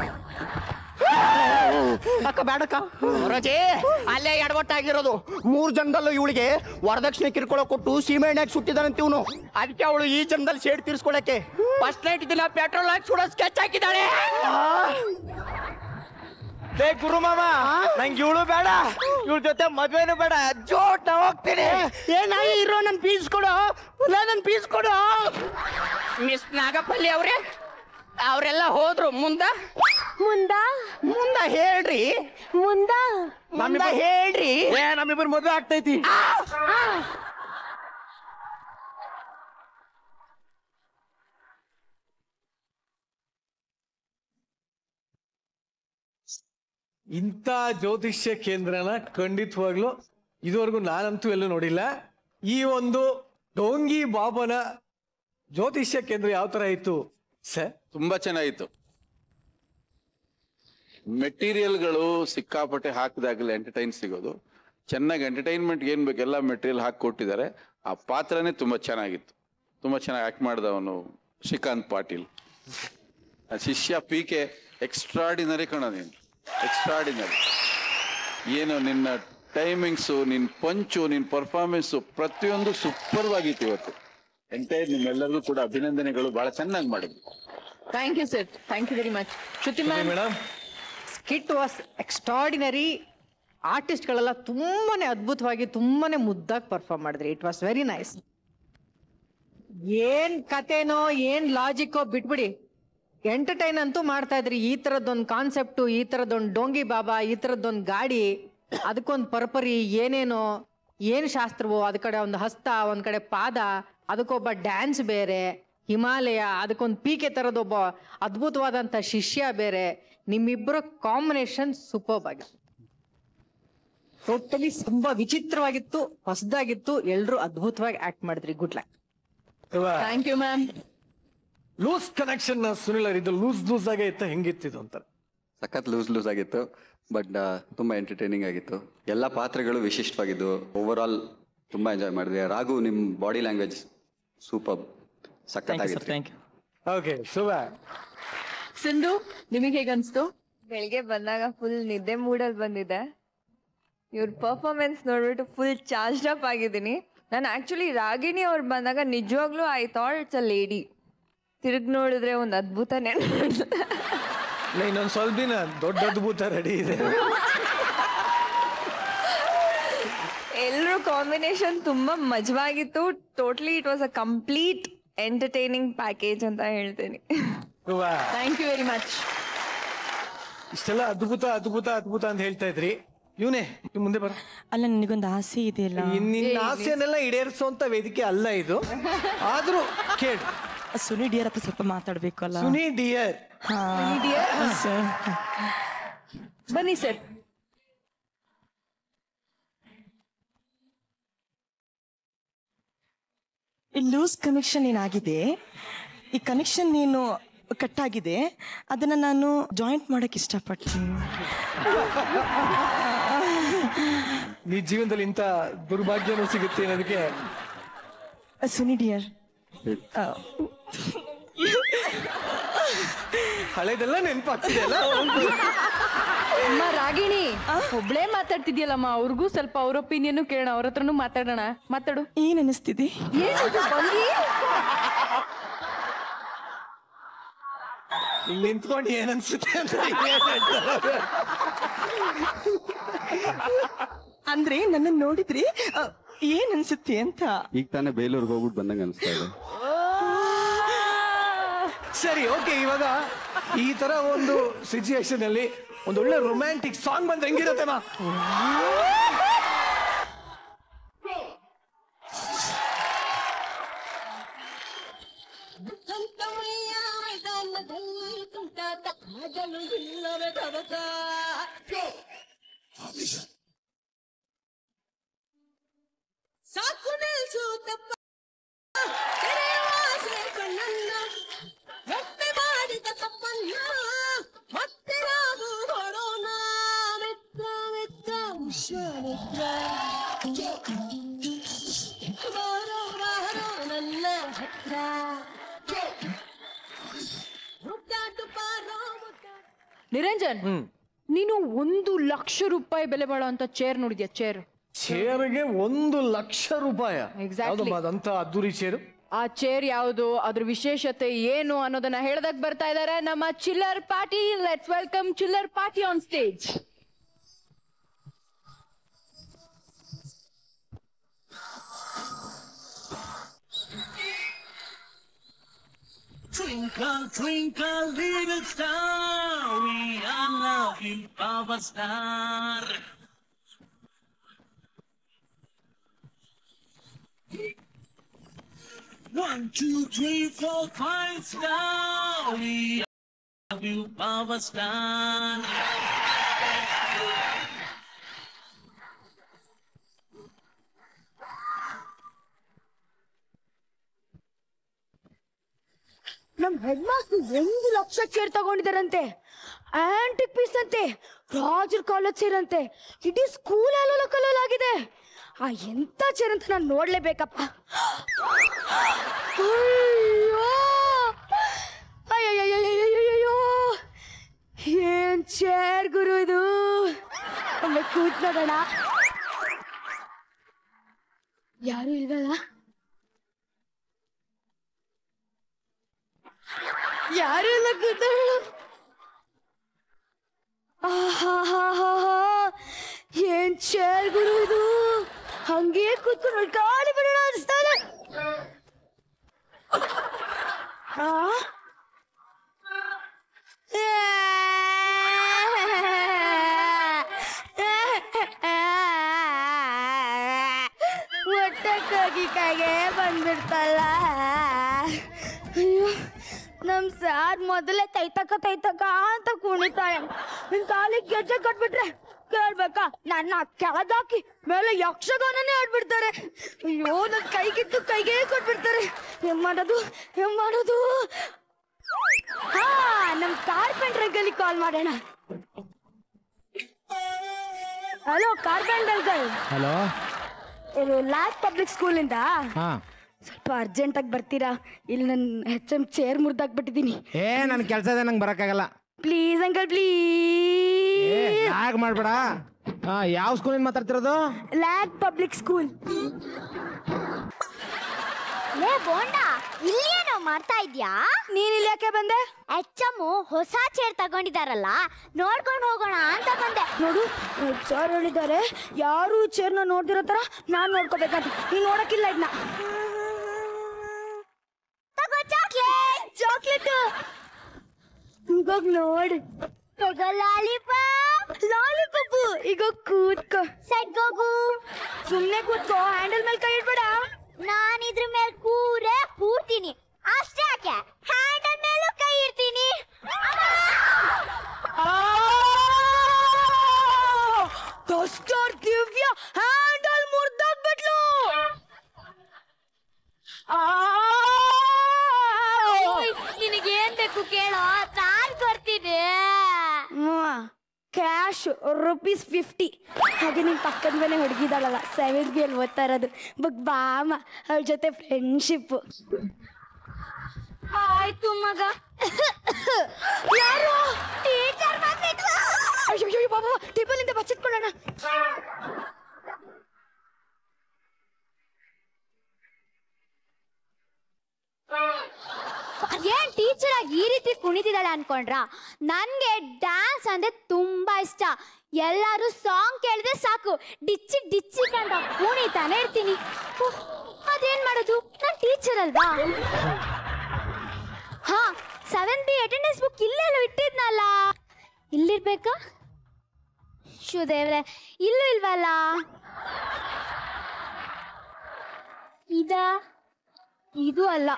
Speaker 5: ಅಕ್ಕ ಬೇಡಕ್ಕ ಗುರುಜಿ ಅಲ್ಲೇ ಎಡವಟ್ಟಾಗಿರೋದು ಮೂರ್ ಜನ್ಮದಲ್ಲೂ ಇವಳಿಗೆ ವರದಕ್ಷಿಣೆ ಕಿರ್ಕೊಳ್ಳೋ ಕೊಟ್ಟು ಸೀಮೆಣ್ಣೆಗೆ ಸುಟ್ಟಿದಾನಂತ ಇವನು ಅದಕ್ಕೆ ಅವಳು ಈ ಜನ್ಮದಲ್ಲಿ ಸೇಡ್ ತೀರ್ಸ್ಕೊಳಕ್ಕೆ ಫಸ್ಟ್ ನೈಟ್ ದಿನ ಪೆಟ್ರೋಲ್ ಹಾಕಿ ಸುಡೋ ಸ್ಕೆಚ್ ಹಾಕಿದ್ದಾಳೆ
Speaker 6: ಲೇ ಗುರು ಮಾಮ ನಂಗೆ ಇವಳು ಬೇಡ ಇವಳ ಜೊತೆ ಮದ್ವೆನೂ ಬೇಡ ಜೋಟ್ ಹೋಗ್ತೀನಿ ಏ ನಾಯಿ ಇರೋ ನನ್ ಪೀಸ್ ಕೊಡು ಇಲ್ಲ ನನ್ ಪೀಸ್ ಕೊಡು
Speaker 5: ಮಿಸ್ ನಾಗಪಲ್ಲಿ ಅವ್ರೆ ಅವರೆಲ್ಲ ಹೋದ್ರು ಮುಂದ
Speaker 1: ಮುಂದ
Speaker 5: ಮುಂದ ಹೇಳ್ರಿ
Speaker 1: ಮುಂದ
Speaker 5: ಮುಂದ ಹೇಳ್ರಿ
Speaker 2: ಏ ನಮ್ಮಿಬ್ಬರು ಮದುವೆ ಆಗ್ತೈತಿ ಇಂಥ ಜ್ಯೋತಿಷ್ಯ ಕೇಂದ್ರನ ಖಂಡಿತವಾಗ್ಲು ಇದುವರೆಗೂ ನಾನಂತೂ ಎಲ್ಲೂ ನೋಡಿಲ್ಲ ಈ ಒಂದು ಡೋಂಗಿ ಬಾಬನ ಜ್ಯೋತಿಷ್ಯ ಕೇಂದ್ರ ಯಾವ ತರ ಇತ್ತು ಸರ್
Speaker 7: ತುಂಬಾ ಚೆನ್ನಾಗಿತ್ತು ಮೆಟೀರಿಯಲ್ಗಳು ಸಿಕ್ಕಾಪಟ್ಟೆ ಹಾಕಿದಾಗಲೇ ಎಂಟರ್ಟೈನ್ ಸಿಗೋದು ಚೆನ್ನಾಗಿ ಎಂಟರ್ಟೈನ್ಮೆಂಟ್ ಏನ್ ಬೇಕು ಎಲ್ಲ ಮೆಟೀರಿಯಲ್ ಹಾಕಿ ಕೊಟ್ಟಿದ್ದಾರೆ ಆ ಪಾತ್ರನೇ ತುಂಬಾ ಚೆನ್ನಾಗಿತ್ತು ತುಂಬಾ ಚೆನ್ನಾಗಿ ಆಕ್ಟ್ ಮಾಡಿದವನು ಶ್ರೀಕಾಂತ್ ಪಾಟೀಲ್ ಆ ಶಿಷ್ಯ ಪಿ ಕೆ ಎಕ್ಸ್ಟ್ರಾಡಿನರಿ ಕಣ ನೀನು ಎಕ್ಸ್ಟ್ರಾಡಿನರಿ ಏನು ನಿನ್ನ ಟೈಮಿಂಗ್ಸು ನಿನ್ನ ಪಂಚು ನಿನ್ನ ಪರ್ಫಾರ್ಮೆನ್ಸು ಪ್ರತಿಯೊಂದು ಸೂಪರ್ ಆಗಿತ್ತು ಇವತ್ತು ಎಂಟೈರ್ ನಿಮ್ಮೆಲ್ಲರಿಗೂ ಕೂಡ ಅಭಿನಂದನೆಗಳು ಬಹಳ ಚೆನ್ನಾಗಿ ಮಾಡಿದ್ವಿ
Speaker 1: thank you sir thank you very much Shruti ma'am
Speaker 2: madam
Speaker 8: skit was extraordinary ಆರ್ಟಿಸ್ಟ್ಗಳೆಲ್ಲ ತುಂಬಾನೇ ಅದ್ಭುತವಾಗಿ ತುಂಬಾನೇ ಮುದ್ದಾಗಿ ಪರ್ಫಾರ್ಮ್ ಮಾಡಿದ್ರಿ ಇಟ್ ವಾಸ್ ವೆರಿ ನೈಸ್ ಏನ್ ಕತೆನೋ ಏನ್ ಲಾಜಿಕ್ಕೋ ಬಿಟ್ಬಿಡಿ ಎಂಟರ್ಟೈನ್ ಅಂತೂ ಮಾಡ್ತಾ ಇದ್ರಿ ಈ ತರದೊಂದು ಕಾನ್ಸೆಪ್ಟು ಈ ತರದೊಂದು ಡೋಂಗಿ ಬಾಬಾ ಈ ತರದೊಂದು ಗಾಡಿ ಅದಕ್ಕೊಂದು ಪರ್ಪರಿ ಏನೇನೋ ಏನ್ ಶಾಸ್ತ್ರವೋ ಅದ್ ಕಡೆ ಒಂದು ಹಸ್ತ ಒಂದ್ ಕಡೆ ಪಾದ ಅದಕ್ಕೊಬ್ಬ ಡ್ಯಾನ್ಸ್ ಬೇರೆ ಹಿಮಾಲಯ ಅದಕ್ಕೊಂದು ಪೀಕೆ ತರದೊಬ್ಬ ಅದ್ಭುತವಾದಂತ ಶಿಷ್ಯ ಬೇರೆ ನಿಮ್ಮಿಬ್ಬರ ಕಾಂಬಿನೇಷನ್ ಸೂಪರ್ಬ್ ಆಗಿತ್ತು ಟೋಟಲಿ ತುಂಬಾ ವಿಚಿತ್ರವಾಗಿತ್ತು ಹೊಸದಾಗಿತ್ತು ಎಲ್ರು ಅದ್ಭುತವಾಗಿ ಆಕ್ಟ್ ಮಾಡಿದ್ರಿ good luck
Speaker 1: thank you ma'am
Speaker 2: loose connection Sunil ಇದು ಲೂಸ್ ಲೂಸ್ ಆಗೇ ಇತ್ತ ಹೆಂಗಿತ್ತಿದು ಅಂತ
Speaker 3: ಸಖತ್ ಲೂಸ್ ಲೂಸ್ ಆಗಿತ್ತು ಬಟ್ ತುಂಬ ಎಂಟರ್ಟೈನಿಂಗ್ ಆಗಿತ್ತು ಎಲ್ಲ ಪಾತ್ರಗಳು ವಿಶಿಷ್ಟವಾಗಿದ್ದು ಓವರ್ ಆಲ್ ತುಂಬ ಎಂಜಾಯ್ ಮಾಡಿದ್ವಿ ರಾಘು ನಿಮ್ಮ ಬಾಡಿ ಲ್ಯಾಂಗ್ವೇಜ್ ಸೂಪರ್ ಸಖತ್ತಾಗಿತ್ತು
Speaker 2: ಓಕೆ ಶುಭ
Speaker 1: ಸಿಂಧು ನಿಮಗೆ ಹೇಗನ್ಸ್ತು
Speaker 4: ಬೆಳಿಗ್ಗೆ ಬಂದಾಗ ಫುಲ್ ನಿದ್ದೆ ಮೂಡಲ್ಲಿ ಬಂದಿದ್ದೆ ಇವ್ರ ಪರ್ಫಾರ್ಮೆನ್ಸ್ ನೋಡ್ಬಿಟ್ಟು ಫುಲ್ ಚಾರ್ಜ್ ಅಪ್ ಆಗಿದ್ದೀನಿ ನಾನು ಆ್ಯಕ್ಚುಲಿ ರಾಗಿಣಿ ಅವ್ರು ಬಂದಾಗ ನಿಜವಾಗ್ಲೂ I thought it's a lady ತಿರುಗಿ ನೋಡಿದ್ರೆ ಒಂದು ಅದ್ಭುತನೇ
Speaker 2: ಇನ್ನೊಂದು ಸ್ವಲ್ಪ ದಿನ ದೊಡ್ಡ ಅದ್ಭುತ ರೆಡಿ ಇದೆ
Speaker 4: ಎಲ್ಲರೂ ಕಾಂಬಿನೇಷನ್ ತುಂಬ ಮಜವಾಗಿತ್ತು totally it was a complete entertaining package ಅಂತ ಹೇಳ್ತೀನಿ
Speaker 2: Shubha
Speaker 1: thank you very much
Speaker 2: ಇಷ್ಟೆಲ್ಲ ಅದ್ಭುತ ಅದ್ಭುತ ಅದ್ಭುತ ಅಂತ ಹೇಳ್ತಾ ಇದ್ರಿ ಇವನೇ ಮುಂದೆ ಬರ
Speaker 9: ಅಲ್ಲ ನನಗೊಂದು ಆಸೆ ಇದೆಯಲ್ಲ
Speaker 2: ನಿನ್ನ ಆಸೆನೆಲ್ಲ ಈಡೇರಿಸುವಂತ ವೇದಿಕೆ ಅಲ್ಲ ಇದು ಆದ್ರೂ ಕೇಳಿ
Speaker 9: ಸುನಿ ಡಿಯರ್ ಹತ್ರ ಸ್ವಲ್ಪ ಮಾತಾಡ್ಬೇಕು ಅಲ್ಲ
Speaker 2: ಸುನಿ ಡಿಯರ್
Speaker 9: ಸರ್
Speaker 1: ಬನ್ನಿ ಸರ್
Speaker 9: ಈ ಲೂಸ್ ಕನೆಕ್ಷನ್ ಏನಾಗಿದೆ ಈ ಕನೆಕ್ಷನ್ ನೀನು ಕಟ್ ಆಗಿದೆ ಅದನ್ನ ನಾನು ಜಾಯಿಂಟ್ ಮಾಡಕ್ ಇಷ್ಟಪಡ್ತೀನಿ
Speaker 2: ನಿಜ ಜೀವನದಲ್ಲಿ ಇಂಥ ದುರ್ಭಾಗ್ಯನೂ ಸಿಗುತ್ತೆ ಅನ್ನೋದಕ್ಕೆ
Speaker 9: ಸುನಿ ಡಿಯರ್
Speaker 2: ಹಳೆದೆಲ್ಲ ನೆನಪಾಗ್ತಿದೆ ಅಲ್ಲ
Speaker 1: ಅಮ್ಮ ರಾಗಿಣಿ ಒಬ್ಳೇ ಮಾತಾಡ್ತಿದ್ಯಲ್ಲಮ್ಮ ಅವ್ರಿಗೂ ಸ್ವಲ್ಪ ಅವ್ರ ಒಪಿನಿಯನ್ ಕೇಳೋಣ ಅವ್ರ ಹತ್ರನೂ ಮಾತಾಡೋಣ ಮಾತಾಡು
Speaker 9: ಏನ್ ಅನಿಸ್ತಿದೆ
Speaker 1: ಏನಿದು ಬಂಗಿ
Speaker 2: ಇಲ್ಲಿ ನಿಂತ್ಕೊಂಡು ಏನ್ ಅನ್ಸುತ್ತೆ ಅಂತ ಏನ್ ಹೇಳ್ತಾರೆ ಅವ್ರು?
Speaker 9: ಅಂದ್ರೆ ನನ್ನ ನೋಡಿದ್ರಿ ಆ, ಏನ್ ಅನ್ಸುತ್ತೆ ಅಂತ
Speaker 3: ಈಗ ತಾನೇ ಬೇಲೂರಿಗೆ ಹೋಗ್ಬಿಟ್ಟು ಬಂದಂಗೆ ಅನಿಸ್ತಾ ಇದೆ
Speaker 2: ಸರಿ ಓಕೆ ಇವಾಗ ಈ ತರ ಒಂದು ಸಿಚುಯೇಷನ್ ಅಲ್ಲಿ ಒಂದು ಒಳ್ಳೆ ರೊಮ್ಯಾಂಟಿಕ್ ಸಾಂಗ್ ಬಂದ್ರೆ ಹೆಂಗಿರುತ್ತೆ ಮಾ
Speaker 10: ಸಾಕು ನಿಲ್ಸು ತಪ್ಪ ತೆರೆವಾಸೆ ಕಣ್ಣನ್ನ ಒಪ್ಪೆ ಮಾಡಿದ ತಪ್ಪನ್ನ ಮತ್ತೆ ನಾವು ಹೊಡೋಣ ಮಿತ್ರ ಮಿತ್ರ ವಿಶ್ವಾಮಿತ್ರ ಬಾರೋ ಬಾರೋ ನನ್ನ ಹತ್ರ ಮುದ್ದಾಟು ಪಾರೋ ಮುದ್ದಾಟು
Speaker 1: ನಿರಂಜನ್ ನೀನು ಒಂದು ಲಕ್ಷ ರೂಪಾಯಿ ಬೆಲೆ ಬಾಳೋ ಅಂತ ಚೇರ್ ನೋಡಿದ್ಯಾ ಚೇರ್
Speaker 2: ಚೇರ್ಗೆ ಒಂದು ಲಕ್ಷ ರೂಪಾಯ
Speaker 1: Exactly.
Speaker 2: ಯಾವ್ದಮ್ಮ ಅದಂತ ಅದ್ದೂರಿ ಚೇರು
Speaker 1: ಆ ಚೇರ್ ಯಾವುದು ಅದ್ರ ವಿಶೇಷತೆ ಏನು ಅನ್ನೋದನ್ನ ಹೇಳ್ದಕ್ ಬರ್ತಾ ಇದಾರೆ ನಮ್ಮ Chillar party let's welcome Chillar party on stage
Speaker 11: Twinkle, twinkle, little star, we are loving our star. One, two, three, four, five star, we are loving our star.
Speaker 12: ನಮ್ ಹೆಡ್ ಮಾಸ್ಟರ್ ಒಂದು ಲಕ್ಷ ಚೇರ್ ತಗೊಂಡಿದಾರಂತೆ ಆಂಟಿಕ್ ಪೀಸ್ ಅಂತೆ ರಾಜರ್ college chair ಅಂತೆ ಇಡೀ school ಅಲ್ಲೋಲ ಕಲ್ಲೋಲಾಗಿದೆ ಆ ಎಂತ chair ಅಂತ ನಾನು ನೋಡ್ಲೇಬೇಕಪ್ಪ ಅಯ್ಯೋ ಅಯ್ಯಯ್ಯಯ್ಯಯ್ಯಯ್ಯಯ್ಯೋ ಏನ್ ಚೇರ್ ಗುರು ಇದು ಒಮ್ಮೆ ಕೂತ್ ನೋಡೋಣ ಯಾರು ಇಲ್ವಲ್ಲ ಯಾರು ಇಲ್ಲ ಕೂತಳು ಆಹಾಹಾಹಾಹಾ. ಏನ್ ಚೇರ್ ಗುರು ಇದು ಹಂಗೆ ಕೂತ್ಕೊಂಡು ಗಾಳಿ ಬಿಡೋಣ ಅನಿಸ್ತಾನೆ ಆ? ಒಟ್ಟಕ್ಕೋಗಿ ಕೈಗೆ ಬಂದ್ಬಿಡ್ತಲ್ಲ ಅಯ್ಯೋ ನಮ್ ಸಾರ್ ಮೊದಲೇ ತೈತಕ ತೈತಕ ಅಂತ ಕುಣಿತಾಳೆ ನಿನ್ ಕಾಲಿಗೆ ಗೆಜ್ಜೆ ಕಟ್ಬಿಟ್ರೆ ಕೇಳ್ಬೇಕಾ ನನ್ನ ಕೆಳಗಾಕಿ ಮೇಲೆ ಯಕ್ಷಗಾನನೇ ಆಡ್ಬಿಡ್ತಾರೆ ಅಯ್ಯೋ ನನ್ ಕೈಗಿತ್ತು ಕೈಗೆ ಕೊಟ್ಬಿಡ್ತಾರೆ ಏನ್ ಮಾಡೋದು ಏನ್ ಮಾಡೋದು ಹಾ ನಮ್ ಕಾರ್ಪೆಂಟ್ರ್ ಅಂಕಲ್ ಕಾಲ್ ಮಾಡೋಣ ಹಲೋ ಕಾರ್ಪೆಂಟ್ರ್ ಅಂಕಲ್
Speaker 13: ಹಲೋ
Speaker 12: ಇದು ಲ್ಯಾಕ್ ಪಬ್ಲಿಕ್ ಸ್ಕೂಲಿಂದ
Speaker 13: ಹಾ
Speaker 12: ಸ್ವಲ್ಪ ಅರ್ಜೆಂಟಾಗಿ ಬರ್ತೀರಾ ಇಲ್ಲಿ ನನ್ನ ಹೆಚ್ ಎಮ್ ಚೇರ್ ಮುರಿದಾಕ್ಬಿಟ್ಟಿದ್ದೀನಿ
Speaker 13: ಏ ನನ್ನ ಕೆಲಸ ಇದೆ ನಂಗೆ ಬರೋಕ್ಕಾಗಲ್ಲ
Speaker 12: ಪ್ಲೀಸ್ ಅಂಕಲ್
Speaker 13: ಏ
Speaker 12: ಪ್ಲೀಸ್
Speaker 13: ಯಾಕೆ ಮಾಡ್ಬೇಡ ಹಾ ಯಾವ ಸ್ಕೂಲಿಂದ ಮಾತಾಡ್ತಿರೋದು
Speaker 12: ಲ್ಯಾಕ್ ಪಬ್ಲಿಕ್ ಸ್ಕೂಲ್
Speaker 14: ಲೇ ಬೋಂಡ ಇಲ್ಲೇನೋ ಮಾಡ್ತಾ ಇದ್ಯಾ
Speaker 12: ನೀನ್ ಇಲ್ಲಿ ಯಾಕೆ ಬಂದೆ
Speaker 14: ಎಚ್ಚಮ್ಮು ಹೊಸ ಚೇರ್ ತಗೊಂಡಿದಾರಲ್ಲ ನೋಡ್ಕೊಂಡು ಹೋಗೋಣ ಅಂತ ಬಂದೆ
Speaker 12: ನೋಡು ಸರ್ ಹೇಳಿದ್ದಾರೆ ಯಾರು ಚೇರ್ನ ನೋಡ್ದಿರೋ ತರ ನಾನ್ ನೋಡ್ಕೋಬೇಕಂತ ನೀನ್ ನೋಡಕ್ಕಿಲ್ಲ ಇದನ್ನ
Speaker 14: ತಗೋ ಚಾಕ್ಲೇಟ್
Speaker 12: ಚಾಕ್ಲೇಟ್ ಇವಾಗ ನೋಡ್
Speaker 14: ತಗೋ ಲಾಲಿಪಾಪ್
Speaker 12: ಲಾಲಿಪಾಪು ಈಗ ಕೂತ್ಕೋ
Speaker 14: ಸೆಟ್ ಗೋಗು
Speaker 12: ಸುಮ್ನೆ ಕೂತ್ಕೋ ಹ್ಯಾಂಡಲ್ ಮೇಲೆ ಕೈ ಇಡ್ಬೇಡ
Speaker 14: ನಾನ್ ಇದ್ರ ಮೇಲೆ ಕೂರೇ ಕೂರ್ತೀನಿ ಅಷ್ಟೇ ಯಾಕೆ ಹ್ಯಾಂಡಲ್ ಮೇಲೂ ಕೈ ಇಡ್ತೀನಿ
Speaker 12: ಡಸ್ಟರ್ ದಿವ್ಯ ಹ್ಯಾಂಡಲ್ ಮುರ್ದಾಕ್ಬಿಟ್ಲು
Speaker 14: ನಿನಗೇನ್ ಬೇಕು ಕೇಳೋ ನಾನ್ ಕೊಡ್ತೀನಿ
Speaker 12: ಕ್ಯಾಶ್ ರುಪೀಸ್ ಫಿಫ್ಟಿ ಹಾಗೆ ನಿಮ್ ಪಕ್ಕದ ಮನೆ ಹುಡುಗಿದಾಳಲ್ಲ ಸೆವೆಂತ್ ಬಿ ಅಲ್ಲಿ ಓದ್ತಾ ಇರೋದು ಬಗ್ ಬಾಮ ಅವಳ ಜೊತೆ ಫ್ರೆಂಡ್ಶಿಪ್
Speaker 14: ಆಯ್ತು ಮಗ
Speaker 12: ಯಾರು
Speaker 14: ಟೀಚರ್ ಬಂದಿದ್ಲು
Speaker 12: ಅಯ್ಯೋ ಬಾಬಾ ಟೇಬಲ್ ಇಂದ ಬಚ್ಚಿಟ್ಕೊಳ್ಳೋಣ
Speaker 14: ಏನ್ ಟೀಚರ್ ಆಗಿ ಈ ರೀತಿ ಕುಣಿತಿದ್ದಾಳೆ ಅನ್ಕೊಂಡ್ರ ನನ್ಗೆ ಡ್ಯಾನ್ಸ್ ಅಂದ್ರೆ ತುಂಬಾ ಇಷ್ಟ ಎಲ್ಲಾರು ಸಾಂಗ್ ಕೇಳಿದ್ರೆ ಸಾಕು ಡಿಚ್ಚಿ ಡಿಚ್ಚಿ ಕಂಡ ಕುಣಿತಾನೆ ಇರ್ತೀನಿ ಉಹ್, ಅದೇನ್ ಮಾಡೋದು ನಾನ್ ಟೀಚರ್ ಅಲ್ವಾ ಹಾ ಸೆವೆನ್ ಬಿ ಅಟೆಂಡೆನ್ಸ್ ಬುಕ್ ಇಲ್ಲೆಲ್ಲೋ ಇಟ್ಟಿದ್ನಲ್ಲ ಇಲ್ಲಿರ್ಬೇಕಾ ಶಿವದೇವ್ರೆ ಇಲ್ಲೂ ಇಲ್ವಲ್ಲ ಇದ ಇದು ಅಲ್ಲ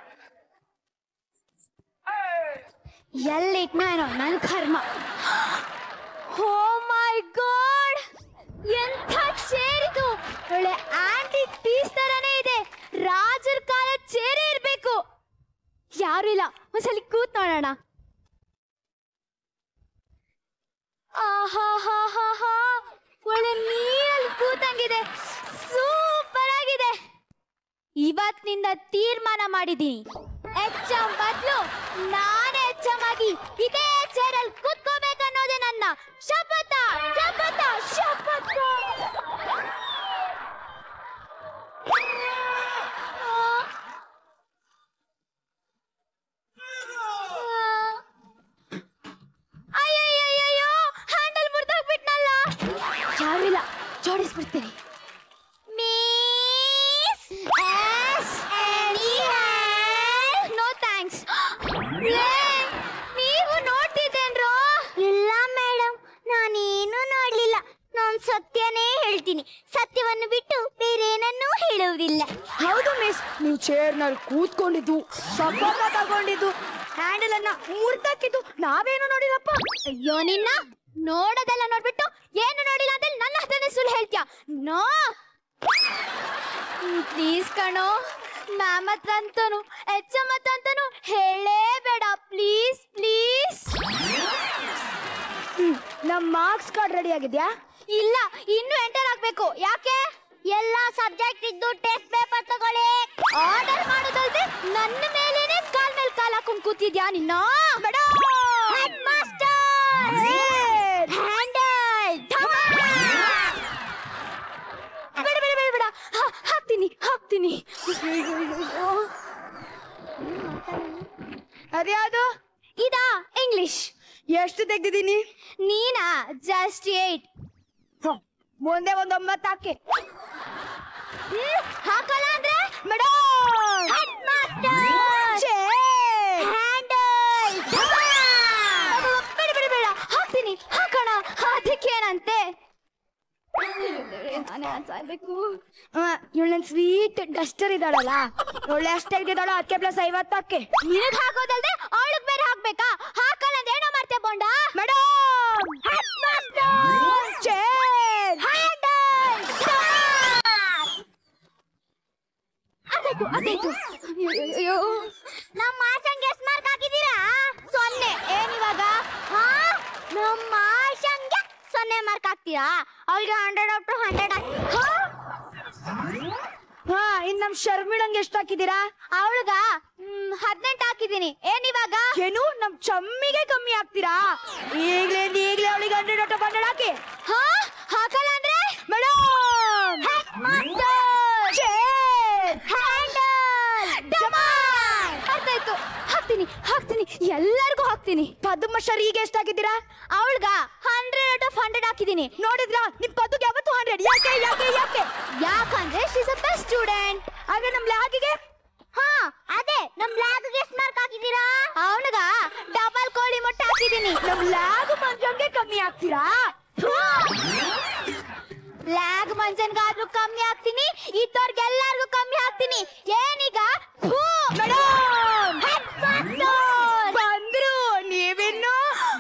Speaker 14: ಎಲ್ಲಿಟ್ನೋ ಏನೋ ನನ್ನ ಕರ್ಮ ಓ ಮೈ ಗಾಡ್ ಎಂಥ ಚೇರ್ ಇದು ಒಳ್ಳೆ ಆಂಟಿ ಪೀಸ್ ತರನೇ ಇದೆ ರಾಜರ ಕಾಲ ಚೇರೇ ಇರ್ಬೇಕು ಯಾರು ಇಲ್ಲ ಒಂದ್ಸಲಿ ಕೂತ್ ನೋಡೋಣ ಆಹಾಹಾಹಾಹಾ ಒಳ್ಳೆ ನೀರಲ್ಲಿ ಕೂತಂಗಿದೆ ಸೂಪರ್ ಆಗಿದೆ ಇವತ್ತಿನಿಂದ ತೀರ್ಮಾನ ಮಾಡಿದ್ದೀನಿ ಎಚ್ ಎಂ ಬದಲು ನಾನೇ ಎಚ್ ಎಂ ಆಗಿ ಇದೇ ಚೇರಲ್ಲಿ ಕೂತ್ಕೋಬೇಕನ್ನೋದೇ ನನ್ನ ಶಪಥ ಶಪಥ ಶಪಥ ಅಯ್ಯಯ್ಯಯ್ಯೋ ಹ್ಯಾಂಡಲ್ ಮುರಿದೋಗ್ಬಿಟ್ನಲ್ಲ
Speaker 12: ಯಾರಿಲ್ಲ ಜೋಡಿಸ್ಬಿಡ್ತೀನಿ
Speaker 14: Miss S any help? No thanks.
Speaker 12: ನೀವು ಚೇರ್ ನಲ್ಲಿ ಕೂತ್ಕೊಂಡಿದ್ದು ಸಪೋಟ ತಗೊಂಡಿದ್ದು ಹ್ಯಾಂಡಲ್ ಅನ್ನ ಮುರ್ದಾಕಿದ್ದು ನಾವೇನು ನೋಡಿಲ್ಲಪ್ಪ ಅಯ್ಯೋ ನಿನ್ನ ನೋಡೋದೆಲ್ಲ ನೋಡ್ಬಿಟ್ಟು ಏನು ನೋಡಿಲ್ಲ ಅಂತ ನನ್ನ ಹತ್ರನೇ ಸುಳ್ಳು ಹೇಳ್ತೀಯ ನೋ ಪ್ಲೀಸ್ ಕಣೋ ಮ್ಯಾಮ್ ಹತ್ರ ಅಂತಾನು ಎಚ್ ಎಮ್ ಹತ್ರ ಅಂತಾನು ಹೇಳೇಬೇಡ ಪ್ಲೀಸ್ ಪ್ಲೀಸ್ ನಮ್ ಮಾರ್ಕ್ಸ್ ಕಾರ್ಡ್ ರೆಡಿ ಆಗಿದ್ಯಾ ಇಲ್ಲ ಇನ್ನು ಎಂಟರ್ ಆಗ್ಬೇಕು ಯಾಕೆ ಎಲ್ಲ ಸಬ್ಜೆಕ್ಟ್ ಇದ್ದು ಟೆಸ್ಟ್ ಪೇಪರ್ ತಗೊಳ್ಳಿ ಆರ್ಡರ್ ಮಾಡೋದಲ್ದೆ ನನ್ನ ಮೇಲೇನೆ ಕಾಲ್ ಮೇಲೆ ಕಾಲ್ ಹಾಕೊಂಡ್ ಕೂತಿದ್ಯಾ ನಿನ್ನ ಬೇಡ ಹೆಡ್ ಮಾಸ್ಟರ್ ಹ್ಯಾಂಡಲ್ ಬೇಡ ಬೇಡ ಬೇಡ ಬೇಡ ಹಾ- ಹಾಕ್ತೀನಿ ಹಾಕ್ತೀನಿ ಅದ್ಯಾವುದು ಇದಾ ಇಂಗ್ಲಿಷ್ ಎಷ್ಟು ತೆಗ್ದಿದ್ದೀನಿ ನೀನಾ ಜಸ್ಟ್ ಏಟ್ ಮುಂದೆ ಒಂದು ಒಂಬತ್ತು ಹಾಕಿ ಹ್ಮ್, ಹಾಕಲ್ಲ ಅಂದ್ರೆ ಮೇಡಮ್ ಬೇಡ ಬೇಡ ಬೇಡ ಹಾಕ್ತೀನಿ ಹಾಕೋಣ ಅದಕ್ಕೇನಂತೆ ನಾನೇ ಆಡ್ಸಾಯ್ಬೇಕು ಇವಳು ನನ್ ಸ್ವೀಟ್ ಡಸ್ಟರ್ ಇದ್ದಾಳಲ್ಲ ಒಳ್ಳೆ ಅಷ್ಟೇ ಇದ್ದಾಳ ಅದಕ್ಕೆ ಪ್ಲಸ್ ಐವತ್ತು ಹಾಕಿ ನಿನಗ್ ಹಾಕೋದಲ್ದೆ ಅವಳಿಗೆ ಬೇರೆ ಹಾಕ್ಬೇಕಾ ಹಾಕಲ್ಲ ಅಂದ್ರೆ ಏನೋ ಮಾಡ್ತೀಯ ಬೋಂಡ ಮೇಡಮ್ ಅದಾಯ್ತು ಅದಾಯ್ತು ಅಯ್ಯೋ ನಮ್ಮ ಆಶಂಗೆ ಎಷ್ಟು ಮಾರ್ಕ್ ಹಾಕಿದ್ದೀರಾ ಸೊನ್ನೆ ಏನಿವಾಗ ಹಾ ನಮ್ಮ ಆಶಂಗೆ ಸೊನ್ನೆ ಮಾರ್ಕ್ ಹಾಕ್ತೀರಾ ಅವಳಿಗೆ ಹಂಡ್ರೆಡ್ ಔಟ್ ಹಂಡ್ರೆಡ್ ಹಾ ಇನ್ ನಮ್ ಶರ್ಮಿಳಂಗೆ ಎಷ್ಟು ಹಾಕಿದ್ದೀರಾ ಅವಳಿಗ ಹದಿನೆಂಟು ಹಾಕಿದ್ದೀನಿ ಏನಿವಾಗ ಏನು ನಮ್ ಚಮ್ಮಿಗೆ ಕಮ್ಮಿ ಹಾಕ್ತೀರಾ ಈಗ್ಲೇ ಈಗ್ಲೇ ಅವಳಿಗೆ ಹಂಡ್ರೆಡ್ ಔಟ್ ಹಂಡ್ರೆಡ್ ಹಾಕಿ ಹಾ ಹಾಕಲ್ಲ ಅಂದ್ರೆ ಮೇಡಮ್ ಅರ್ಥಾಯ್ತು ಹಾಕ್ತೀನಿ ಹಾಕ್ತೀನಿ ಎಲ್ಲರಿಗೂ ಹಾಕ್ತೀನಿ ಪದ್ಮಶ್ವರಿ ಈಗ ಎಷ್ಟು ಹಾಕಿದ್ದೀರಾ ಅವಳ್ಗ ಹಂಡ್ರೆಡ್ ಔಟ್ ಆಫ್ ಹಂಡ್ರೆಡ್ ಹಾಕಿದ್ದೀನಿ ನೋಡಿದ್ರಾ ನಿಮ್ ಪದ್ದುಗೆ ಯಾವತ್ತು ಹಂಡ್ರೆಡ್ ಯಾಕೆ ಯಾಕೆ ಯಾಕೆ ಯಾಕಂದ್ರೆ ಶೀಸ್ ಅ ಬೆಸ್ಟ್ ಸ್ಟೂಡೆಂಟ್ ಹಾಗೆ ನಮ್ ಲ್ಯಾಗಿಗೆ ಹಾ ಅದೇ ನಮ್ ಲ್ಯಾಗ್ಗೆ ಎಷ್ಟು ಮಾರ್ಕ್ ಹಾಕಿದ್ದೀರಾ ಅವನಿಗ ಡಬಲ್ ಕೋಳಿ ಮೊಟ್ಟೆ ಹಾಕಿದ್ದೀನಿ ನಮ್ ಲ್ಯಾಗ್ ಮಂಜಂಗೆ ಕಮ್ಮಿ ಹಾಕ್ತೀರಾ ಲ್ಯಾಗ್ ಮಂಜನ್ಗಾದ್ರೂ ಕಮ್ಮಿ ಹಾಕ್ತೀನಿ ಇದ್ದವ್ರಿಗೆಲ್ಲರಿಗೂ ಕಮ್ಮಿ ಹಾಕ್ತೀನಿ ಏನೀಗ ಫೂ, ಮೇಡಮ್! ಬಂದ್ರು ನೀವಿನ್ನು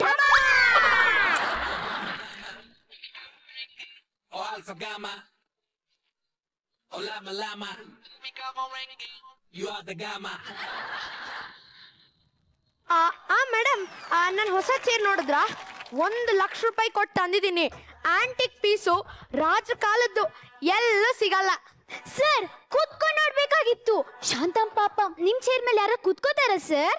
Speaker 11: Oh, Alpha Gamma. Oh, Lama Lama. You are the Gamma.
Speaker 12: ಆ ಮೇಡಮ್ ನಾನು ಹೊಸ ಚೇರ್ ನೋಡಿದ್ರ ಒಂದು ಲಕ್ಷ ರೂಪಾಯಿ ಕೊಟ್ಟು ತಂದಿದ್ದೀನಿ ಆಂಟಿಕ್ ಪೀಸು ರಾಜ ಕಾಲದ್ದು ಎಲ್ಲೂ ಸಿಗಲ್ಲ ಸರ್ ಕೂತ್ಕೊಂಡು ನೋಡ್ಬೇಕಾಗಿತ್ತು ಶಾಂತಂ ಪಾಪ ನಿಮ್ ಚೇರ್ ಮೇಲೆ ಯಾರೋ ಕೂತ್ಕೋತಾರ ಸರ್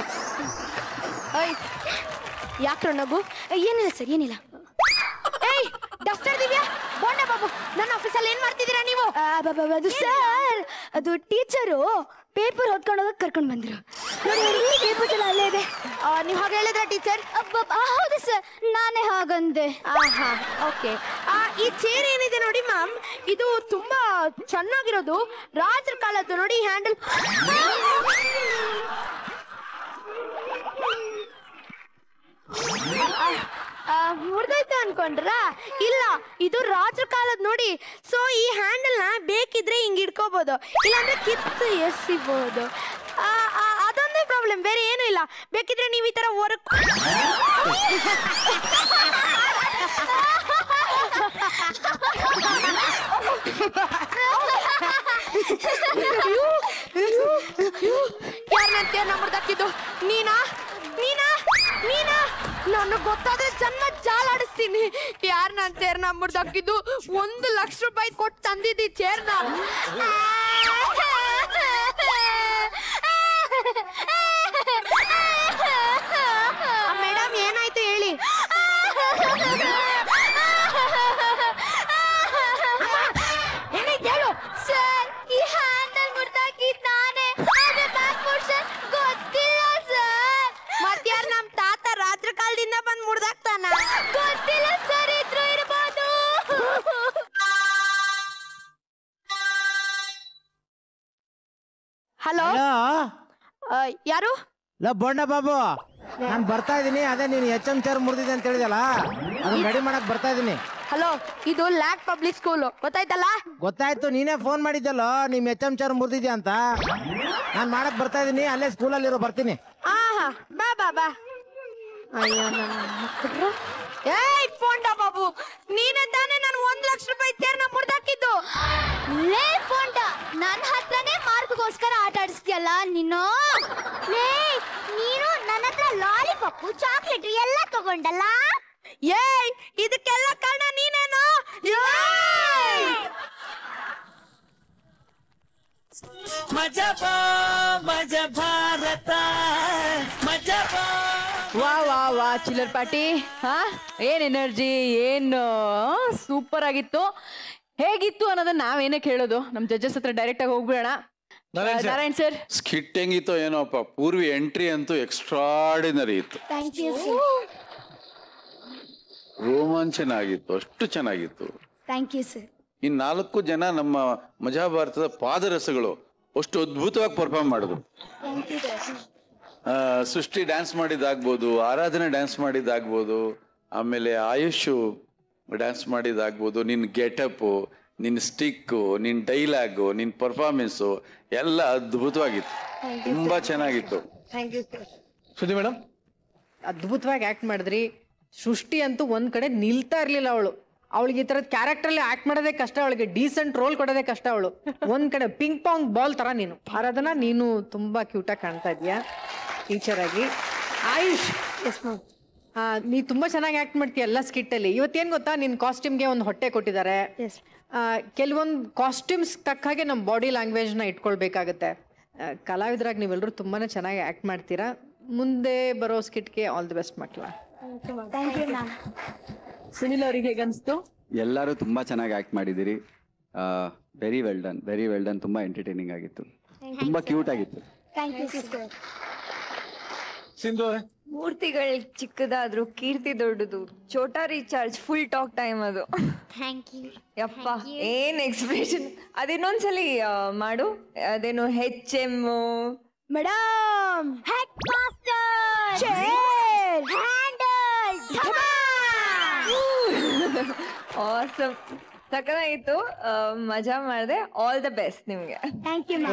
Speaker 12: ಯಾಕ್ರ ನಗು ಏನಿಲ್ಲ ಸರ್ ಏನಿಲ್ಲ ಏಯ್ ಡಸ್ಟರ್ ದಿವ್ಯಾ ಬೋಂಡ ಬಾಬು ನನ್ನ ಆಫೀಸಲ್ಲಿ ಏನ್ ಮಾಡ್ತಿದ್ದೀರಾ ನೀವು ಅದು ಸರ್ ಅದು ಟೀಚರು ಪೇಪರ್ ಹೊತ್ಕೊಂಡು ಹೋಗಕ್ ಕರ್ಕೊಂಡು ಬಂದ್ರು ನೋಡಿ ನೋಡಿ ಪೇಪರ್ ಎಲ್ಲ ಅಲ್ಲೇ ಇದೆ ನೀವು ಹಾಗೆ ಹೇಳಿದ್ರ ಟೀಚರ್ ಹೌದು ಸರ್ ನಾನೇ ಹಾಗಂದೆ ಆಹಾ ಓಕೆ ಈ ಚೇರ್ ಏನಿದೆ ನೋಡಿ ಮ್ಯಾಮ್ ಇದು ತುಂಬಾ ಚೆನ್ನಾಗಿರೋದು ರಾಜರ ಕಾಲದ್ದು ನೋಡಿ ಹ್ಯಾಂಡಲ್ ಮುರಿದೈತೆ ಅನ್ಕೊಂಡ್ರಾ ಇಲ್ಲ ಇದು ರಾಜರ ಕಾಲದ ನೋಡಿ ಸೊ ಈ ಹ್ಯಾಂಡಲ್ ನ ಬೇಕಿದ್ರೆ ಹಿಂಗ್ ಇಟ್ಕೋಬಹುದು ಇಲ್ಲಾಂದ್ರೆ ಕಿತ್ತು ಎಸಿಬಹುದು ಅದೊಂದೇ ಪ್ರಾಬ್ಲಮ್ ಬೇರೆ ಏನೂ ಇಲ್ಲ ಬೇಕಿದ್ರೆ ನೀವು ಈ ತರ ವರ್ಕ್ ಯಾರನ್ನಂತೆ ನಂಬರ್ ಹಾಕಿದ್ದು ನೀನಾ ನೀನಾ ನೀನಾ ನನಗೆ ಗೊತ್ತಾದ್ರೆ ಜನ್ಮ ಜಾಲಾಡಿಸ್ತೀನಿ ಯಾರ್ ನನ್ನ ಚೇರ್ ನಂಬರ್ ಹಾಕಿದ್ದು ಒಂದು ಲಕ್ಷ ರೂಪಾಯಿ ಕೊಟ್ಟು ತಂದಿದ್ದಿ ಚೇರ್ನ ಮೇಡಮ್ ಏನಾಯ್ತು ಹೇಳಿ ಏನಾಯ್ತು ಹೇಳು ಸರ್ ಈ ಹ್ಯಾಂಡಲ್ ಮುರ್ದಾಕಿದ್ ನಾನೇ ಅದ್ರ ಬ್ಯಾಕ್ ಪೋರ್ಷನ್ ಗೊತ್ತಿಲ್ಲ ಸರ್ ಮತ್ಯಾರ್ ನಮ್ ತಾತ ರಾತ್ರಿ ಕಾಲದಿಂದ ಬಂದ್ ಮುರ್ದಾಕ್ತಾನ ಗೊತ್ತಿಲ್ಲ ಸರ್ ಇದ್ರು ಇರ್ಬೋದು ಹಲೋ ಯಾರು
Speaker 13: ಲ ಬೋಂಡ ಬಾಬು ನಾನು ಬರ್ತಾ ಇದ್ದೀನಿ ಅದೇ ನೀನು ಎಚ್ ಎಂ ಚೇರ್ ಮುರಿದಿದೆ ಅಂತ ಹೇಳಿದಲ್ಲ ಅದನ್ನ ರೆಡಿ ಮಾಡಕ್ ಬರ್ತಾ ಇದ್ದೀನಿ
Speaker 12: ಹಲೋ ಇದು ಲ್ಯಾಕ್ ಪಬ್ಲಿಕ್ ಸ್ಕೂಲು ಗೊತ್ತಾಯ್ತಲ್ಲ
Speaker 13: ಗೊತ್ತಾಯ್ತು ನೀನೇ ಫೋನ್ ಮಾಡಿದ್ದಲ್ಲೋ ನಿಮ್ ಎಚ್ ಎಂ ಚಾರ್ ಮುರಿದಿದ್ಯಾ ಅಂತ ನಾನ್ ಮಾಡಕ್ ಬರ್ತಾ ಇದೀನಿ ಅಲ್ಲೇ ಸ್ಕೂಲಲ್ಲಿರೋ ಬರ್ತೀನಿ
Speaker 12: ಆಹಾ ಬಾ ಬಾ ಬಾ ಅಯ್ಯೋ ನನ್ನ ಮಕ್ಳು. ಏಯ್ ಪೋಂಡ ಬಾಬು ನೀನೇ ತಾನೇ ನಾನು ಒಂದ್ ಲಕ್ಷ ರೂಪಾಯಿ ತೇರ್ನ ಮುರ್ದಾಕಿದ್ದು
Speaker 14: ಲೇ ಪೋಂಡ ನನ್ನ ಹತ್ರನೇ ಮಾರ್ಕ್ಗೋಸ್ಕರ ಆಟ ಆಡಿಸ್ತೀಯಲ್ಲ ನೀನು ಲೇ ನೀನು ನನ್ನ ಹತ್ರ ಲಾಲಿಪಾಪು ಚಾಕ್ಲೇಟ್ ಎಲ್ಲ ತಗೊಂಡಲ್ಲ
Speaker 12: ಏಯ್ ಇದಕ್ಕೆಲ್ಲ ಕಾರಣ ನೀನೇನು ಏಯ್!
Speaker 11: ಮಜಾ ಬಾ ಮಜಾ ಭಾರತ ಮಜಾ ಬಾ
Speaker 1: ವಾ ವಾ ವಾ ಚಿಲ್ಲರ್ ಪಾಟಿ ಹಾ ಏನ್ ಎನರ್ಜಿ ಏನು ಸೂಪರ್ ಆಗಿತ್ತು ಹೇಗಿತ್ತು ಅನ್ನೋದನ್ನ ನಾವೇನೇ ಕೇಳೋದು ನಮ್ ಜಡ್ಜಸ್ ಹತ್ರ ಡೈರೆಕ್ಟ್ ಆಗಿ ಹೋಗ್ಬಿಡೋಣ
Speaker 7: Narayan sir.
Speaker 1: Narayan sir
Speaker 7: skit ಹೆಂಗಿತ್ತೋ ಏನೋಪ್ಪ ಪೂರ್ವಿ ಎಂಟ್ರಿ ಅಂತೂ ಎಕ್ಸ್ಟ್ರಾಡಿನರಿ ಇತ್ತು
Speaker 14: ಥ್ಯಾಂಕ್ ಯು
Speaker 7: ರೋಮಾಂಚನ ಆಗಿತ್ತು ಅಷ್ಟು ಚೆನ್ನಾಗಿತ್ತು
Speaker 14: ಥ್ಯಾಂಕ್ ಯು ಸರ್
Speaker 7: ಈ ನಾಲ್ಕು ಜನ ನಮ್ಮ ಮಜಾ ಭಾರತದ ಪಾದರಸಗಳು ಅಷ್ಟು ಅದ್ಭುತವಾಗಿ ಪರ್ಫಾರ್ಮ್ ಮಾಡಿದ್ರು
Speaker 14: ಥ್ಯಾಂಕ್ ಯು
Speaker 7: ಆ, ಸೃಷ್ಟಿ ಡ್ಯಾನ್ಸ್ ಮಾಡಿದ್ದಾಗ್ಬೋದು ಆರಾಧನೆ ಡ್ಯಾನ್ಸ್ ಮಾಡಿದ್ದಾಗ್ಬೋದು ಆಮೇಲೆ ಆಯುಷ್ ಡ್ಯಾನ್ಸ್ ಮಾಡಿದ್ದಾಗ್ಬೋದು ನಿನ್ನ ಗೆಟಪ್ಪು ನಿನ್ನ ಸ್ಟಿಕ್ಕು ನಿನ್ನ ಡೈಲಾಗು ನಿನ್ನ ಪರ್ಫಾರ್ಮೆನ್ಸು ಎಲ್ಲ ಅದ್ಭುತವಾಗಿತ್ತು ತುಂಬಾ ಚೆನ್ನಾಗಿತ್ತು
Speaker 8: ಥ್ಯಾಂಕ್ ಯು ಸರ್
Speaker 2: ಸುದ್ದಿ ಮೇಡಮ್
Speaker 8: ಅದ್ಭುತವಾಗಿ ಆಕ್ಟ್ ಮಾಡಿದ್ರಿ ಸೃಷ್ಟಿ ಅಂತೂ ಒಂದ್ ಕಡೆ ನಿಲ್ತಾ ಇರ್ಲಿಲ್ಲ ಅವಳು ಅವಳಿಗೆ ಈ ತರದ ಕ್ಯಾರೆಕ್ಟರ್ಲಿ ಆಕ್ಟ್ ಮಾಡೋದೇ ಕಷ್ಟ ಅವಳಿಗೆ ಡೀಸೆಂಟ್ ರೋಲ್ ಕೊಡೋದೇ ಕಷ್ಟ ಅವಳು ಒಂದ್ ಕಡೆ ಪಿಂಗ್ ಪಾಂಗ್ ಬಾಲ್ ತರ ನೀನು ಆರಾಧನಾ ನೀನು ತುಂಬಾ ಕ್ಯೂಟಾಗಿ ಕಾಣ್ತಾ ಇದೀಯಾ ಟೀಚರ್ ಆಗಿ ಆಯುಷ್ ಎಸ್ ಆ, ನೀ ತುಂಬಾ ಚೆನ್ನಾಗಿ ಆಕ್ಟ್ ಮಾಡ್ತೀಯ ಎಲ್ಲ ಸ್ಕಿಟ್ ಅಲ್ಲಿ ಇವತ್ತೇನ್ ಗೊತ್ತಾ ನಿನ್ ಕಾಸ್ಟ್ಯೂಮ್ಗೆ ಒಂದು ಹೊಟ್ಟೆ ಕೊಟ್ಟಿದ್ದಾರೆ ಕೆಲವೊಂದು ಕಾಸ್ಟ್ಯೂಮ್ಸ್ ತಕ್ಕ ಹಾಗೆ ನಮ್ಮ ಬಾಡಿ ಲ್ಯಾಂಗ್ವೇಜ್ನ ಇಟ್ಕೊಳ್ಬೇಕಾಗತ್ತೆ ಆ, ಕಲಾವಿದರಾಗಿ ನೀವೆಲ್ಲರೂ ತುಂಬಾನೇ ಚೆನ್ನಾಗಿ ಆಕ್ಟ್ ಮಾಡ್ತೀರಾ ಮುಂದೆ ಬರೋ ಸ್ಕಿಟ್ಗೆ ಆಲ್ ದಿ ಬೆಸ್ಟ್ ಮಕ್ಕಳ
Speaker 14: ಥ್ಯಾಂಕ್ ಯು ಮ್ಯಾಮ್
Speaker 1: ಸುನಿಲ್ ಅವ್ರಿಗೆ ಹೇಗನ್ಸ್ತು
Speaker 3: ಎಲ್ಲರೂ ತುಂಬಾ ಚೆನ್ನಾಗಿ ಆಕ್ಟ್ ಮಾಡಿದಿರಿ very well done very well done ತುಂಬಾ ಎಂಟರ್ಟೈನಿಂಗ್ ಆಗಿತ್ತು ತುಂಬಾ ಕ್ಯೂಟ್ ಆಗಿತ್ತು
Speaker 14: ಥ್ಯಾಂಕ್ ಯು ಸರ್
Speaker 2: ಸಿಂಧು ಅವರೇ
Speaker 4: ಮೂರ್ತಿಗಳು ಚಿಕ್ಕದಾದ್ರು ಕೀರ್ತಿ ದೊಡ್ಡದು ಚೋಟಾ ರೀಚಾರ್ಜ್ ಫುಲ್ ಟಾಕ್ ಟೈಮ್ ಅದು
Speaker 14: ಥ್ಯಾಂಕ್ ಯು
Speaker 4: ಯಪ್ಪ ಏನ್ ಎಕ್ಸ್ಪ್ರೆಷನ್ ಅದಿನ್ನೊಂದ್ಸಲಿ ಆ, ಮಾಡು ಅದೇನು H M
Speaker 14: madam head master chair handle
Speaker 4: awesome ಸಕ್ಕದಾಗಿತ್ತು ಆ, ಮಜಾ ಮಾಡಿದೆ ಆಲ್ ದ ಬೆಸ್ಟ್ ನಿಮ್ಗೆ
Speaker 14: ಥ್ಯಾಂಕ್ ಯು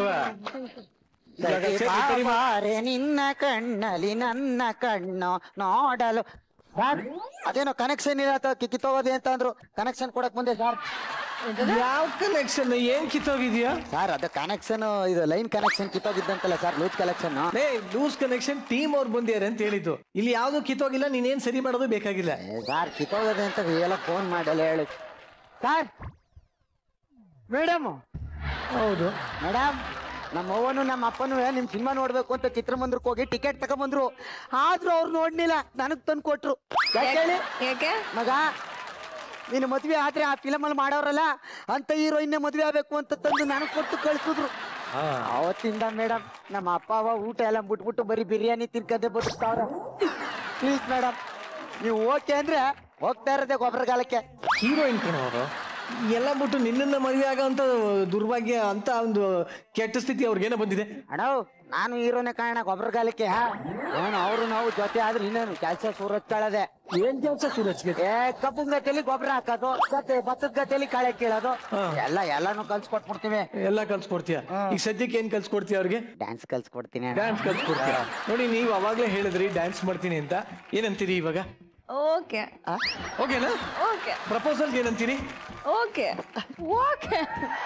Speaker 6: ಬಾರೆ ನಿನ್ನ ಕಣ್ಣಲ್ಲಿ ನನ್ನ ಕಣ್ಣು ನೋಡಲು ಸರ್ ಅದೇನೋ ಕನೆಕ್ಷನ್ ಇಲ್ಲ ಅಂತ ಕಿ- ಕಿತ್ತೋಗೋದೆ ಅಂತ ಅಂದ್ರು ಕನೆಕ್ಷನ್ ಕೊಡಕ್ ಮುಂದೆ ಸರ್
Speaker 2: ಯಾವ ಕನೆಕ್ಷನ್ ಏನ್ ಕಿತ್ತೋಗಿದ್ಯಾ
Speaker 6: ಸರ್ ಅದು ಕನೆಕ್ಷನ್ ಇದು ಲೈನ್ ಕನೆಕ್ಷನ್ ಕಿತ್ತೋಗಿದ್ದಂತಲ್ಲ ಸರ್ ಲೂಸ್ ಕಲೆಕ್ಷನ್
Speaker 2: ಏ ಲೂಸ್ ಕನೆಕ್ಷನ್ ಟೀಮ್ ಅವ್ರು ಬಂದಿದ್ದಾರೆ ಅಂತ ಹೇಳಿದ್ದು ಇಲ್ಲಿ ಯಾವ್ದು ಕಿತ್ತೋಗಿಲ್ಲ ನೀನೇನ್ ಸರಿ ಮಾಡೋದು ಬೇಕಾಗಿಲ್ಲ
Speaker 6: ಸರ್ ಕಿತ್ತೋಗೋದೆ ಅಂತ ಎಲ್ಲ ಫೋನ್ ಮಾಡಲ್ಲ ಹೇಳಿ ಸರ್ ಮೇಡಮ್
Speaker 2: ಹೌದು
Speaker 6: ಮೇಡಮ್ ನಮ್ಮ ಅವ್ವನು ನಮ್ಮ ಅಪ್ಪನು ನಿಮ್ ಸಿನಿಮಾ ನೋಡ್ಬೇಕು ಅಂತ ಚಿತ್ರಮಂದಿರಕ್ಕೆ ಹೋಗಿ ಟಿಕೆಟ್ ತಗೊಂಬಂದ್ರು ಆದ್ರೂ ಅವ್ರು ನೋಡ್ಲಿಲ್ಲ ನನಗ್ ತಂದು ಕೊಟ್ರು ಯಾಕೆ ಹೇಳಿ
Speaker 4: ಯಾಕೆ
Speaker 6: ಮಗ ನೀನು ಮದ್ವೆ ಆದ್ರೆ ಆ ಫಿಲಮ್ ಅಲ್ಲಿ ಮಾಡೋರಲ್ಲ ಅಂತ ಹೀರೋಯಿನ್ ಮದ್ವೆ ಆಗ್ಬೇಕು ಅಂತ ತಂದು ನನಗ್ ಕೊಟ್ಟು ಕಳ್ಸಿದ್ರು ಅವತ್ತಿಂದ ಮೇಡಮ್ ನಮ್ಮ ಅಪ್ಪ ಅವ ಊಟ ಎಲ್ಲ ಬಿಟ್ಬಿಟ್ಟು ಬರೀ ಬಿರಿಯಾನಿ ತಿನ್ಕದೆ ಬದುಕ್ತಾವ್ರ ಪ್ಲೀಸ್ ಮೇಡಮ್ ನೀವು ಓಕೆ ಅಂದ್ರೆ ಹೋಗ್ತಾ ಇರೋದೇ ಗೊಬ್ಬರಗಾಲಕ್ಕೆ
Speaker 2: ಹೀರೋಯಿನ್ ಕಣ ಅವರು ಎಲ್ಲ ಬಿಟ್ಟು ನಿನ್ನನ್ನ ಮದುವೆ ಆಗೋ ಅಂತ ದುರ್ಭಾಗ್ಯ ಅಂತ ಒಂದು ಕೆಟ್ಟ ಸ್ಥಿತಿ ಅವ್ರಿಗೇನೋ ಬಂದಿದೆ
Speaker 6: ಅಣ್ಣ ನಾನು ಹೀರೋನೇ ಕಾರಣ ಗೊಬ್ಬರಗಾಲಕ್ಕೆ ಏನು ಅವರು ನಾವು ಜೊತೆ ಆದ್ರೆ ಇನ್ನೇನು ಕೆಲಸ ಸೂರತ್ ಕಳದೆ
Speaker 2: ಏನ್ ಕೆಲಸ ಸೂರಜ್ಗೆ
Speaker 6: ಏ ಕಬ್ಬನ್ ಗದ್ದೆಲಿ ಗೊಬ್ಬರ ಹಾಕೋದು ಗದ್ದೆ ಭತ್ತದ ಗದ್ದೆಲಿ ಕಳೆ ಕೀಳೋದು ಎಲ್ಲ ಎಲ್ಲಾನು ಕಲ್ಸ್ಕೊಟ್ಬಿಡ್ತೀವಿ
Speaker 2: ಎಲ್ಲ ಕಲ್ಸ್ಕೊಡ್ತೀಯ ಈಗ ಸದ್ಯಕ್ಕೆ ಏನ್ ಕಲ್ಸ್ಕೊಡ್ತೀಯ ಅವ್ರಿಗೆ
Speaker 6: ಡ್ಯಾನ್ಸ್ ಕಲ್ಸ್ಕೊಡ್ತೀನಿ
Speaker 2: ಡ್ಯಾನ್ಸ್ ಕಲ್ಸ್ಕೊಡ್ತೀಯ ನೋಡಿ ನೀವು ಅವಾಗ್ಲೇ ಹೇಳಿದ್ರಿ ಡ್ಯಾನ್ಸ್ ಮಾಡ್ತೀನಿ ಅಂತ ಏನಂತೀರಿ ಇವಾಗ
Speaker 4: ಓಕೆ
Speaker 2: ಓಕೆನಾ
Speaker 4: ಓಕೆ
Speaker 2: ಪ್ರಪೋಸಲ್ ಏನಂತೀರಿ
Speaker 4: ಓಕೆ
Speaker 1: ಓಕೆ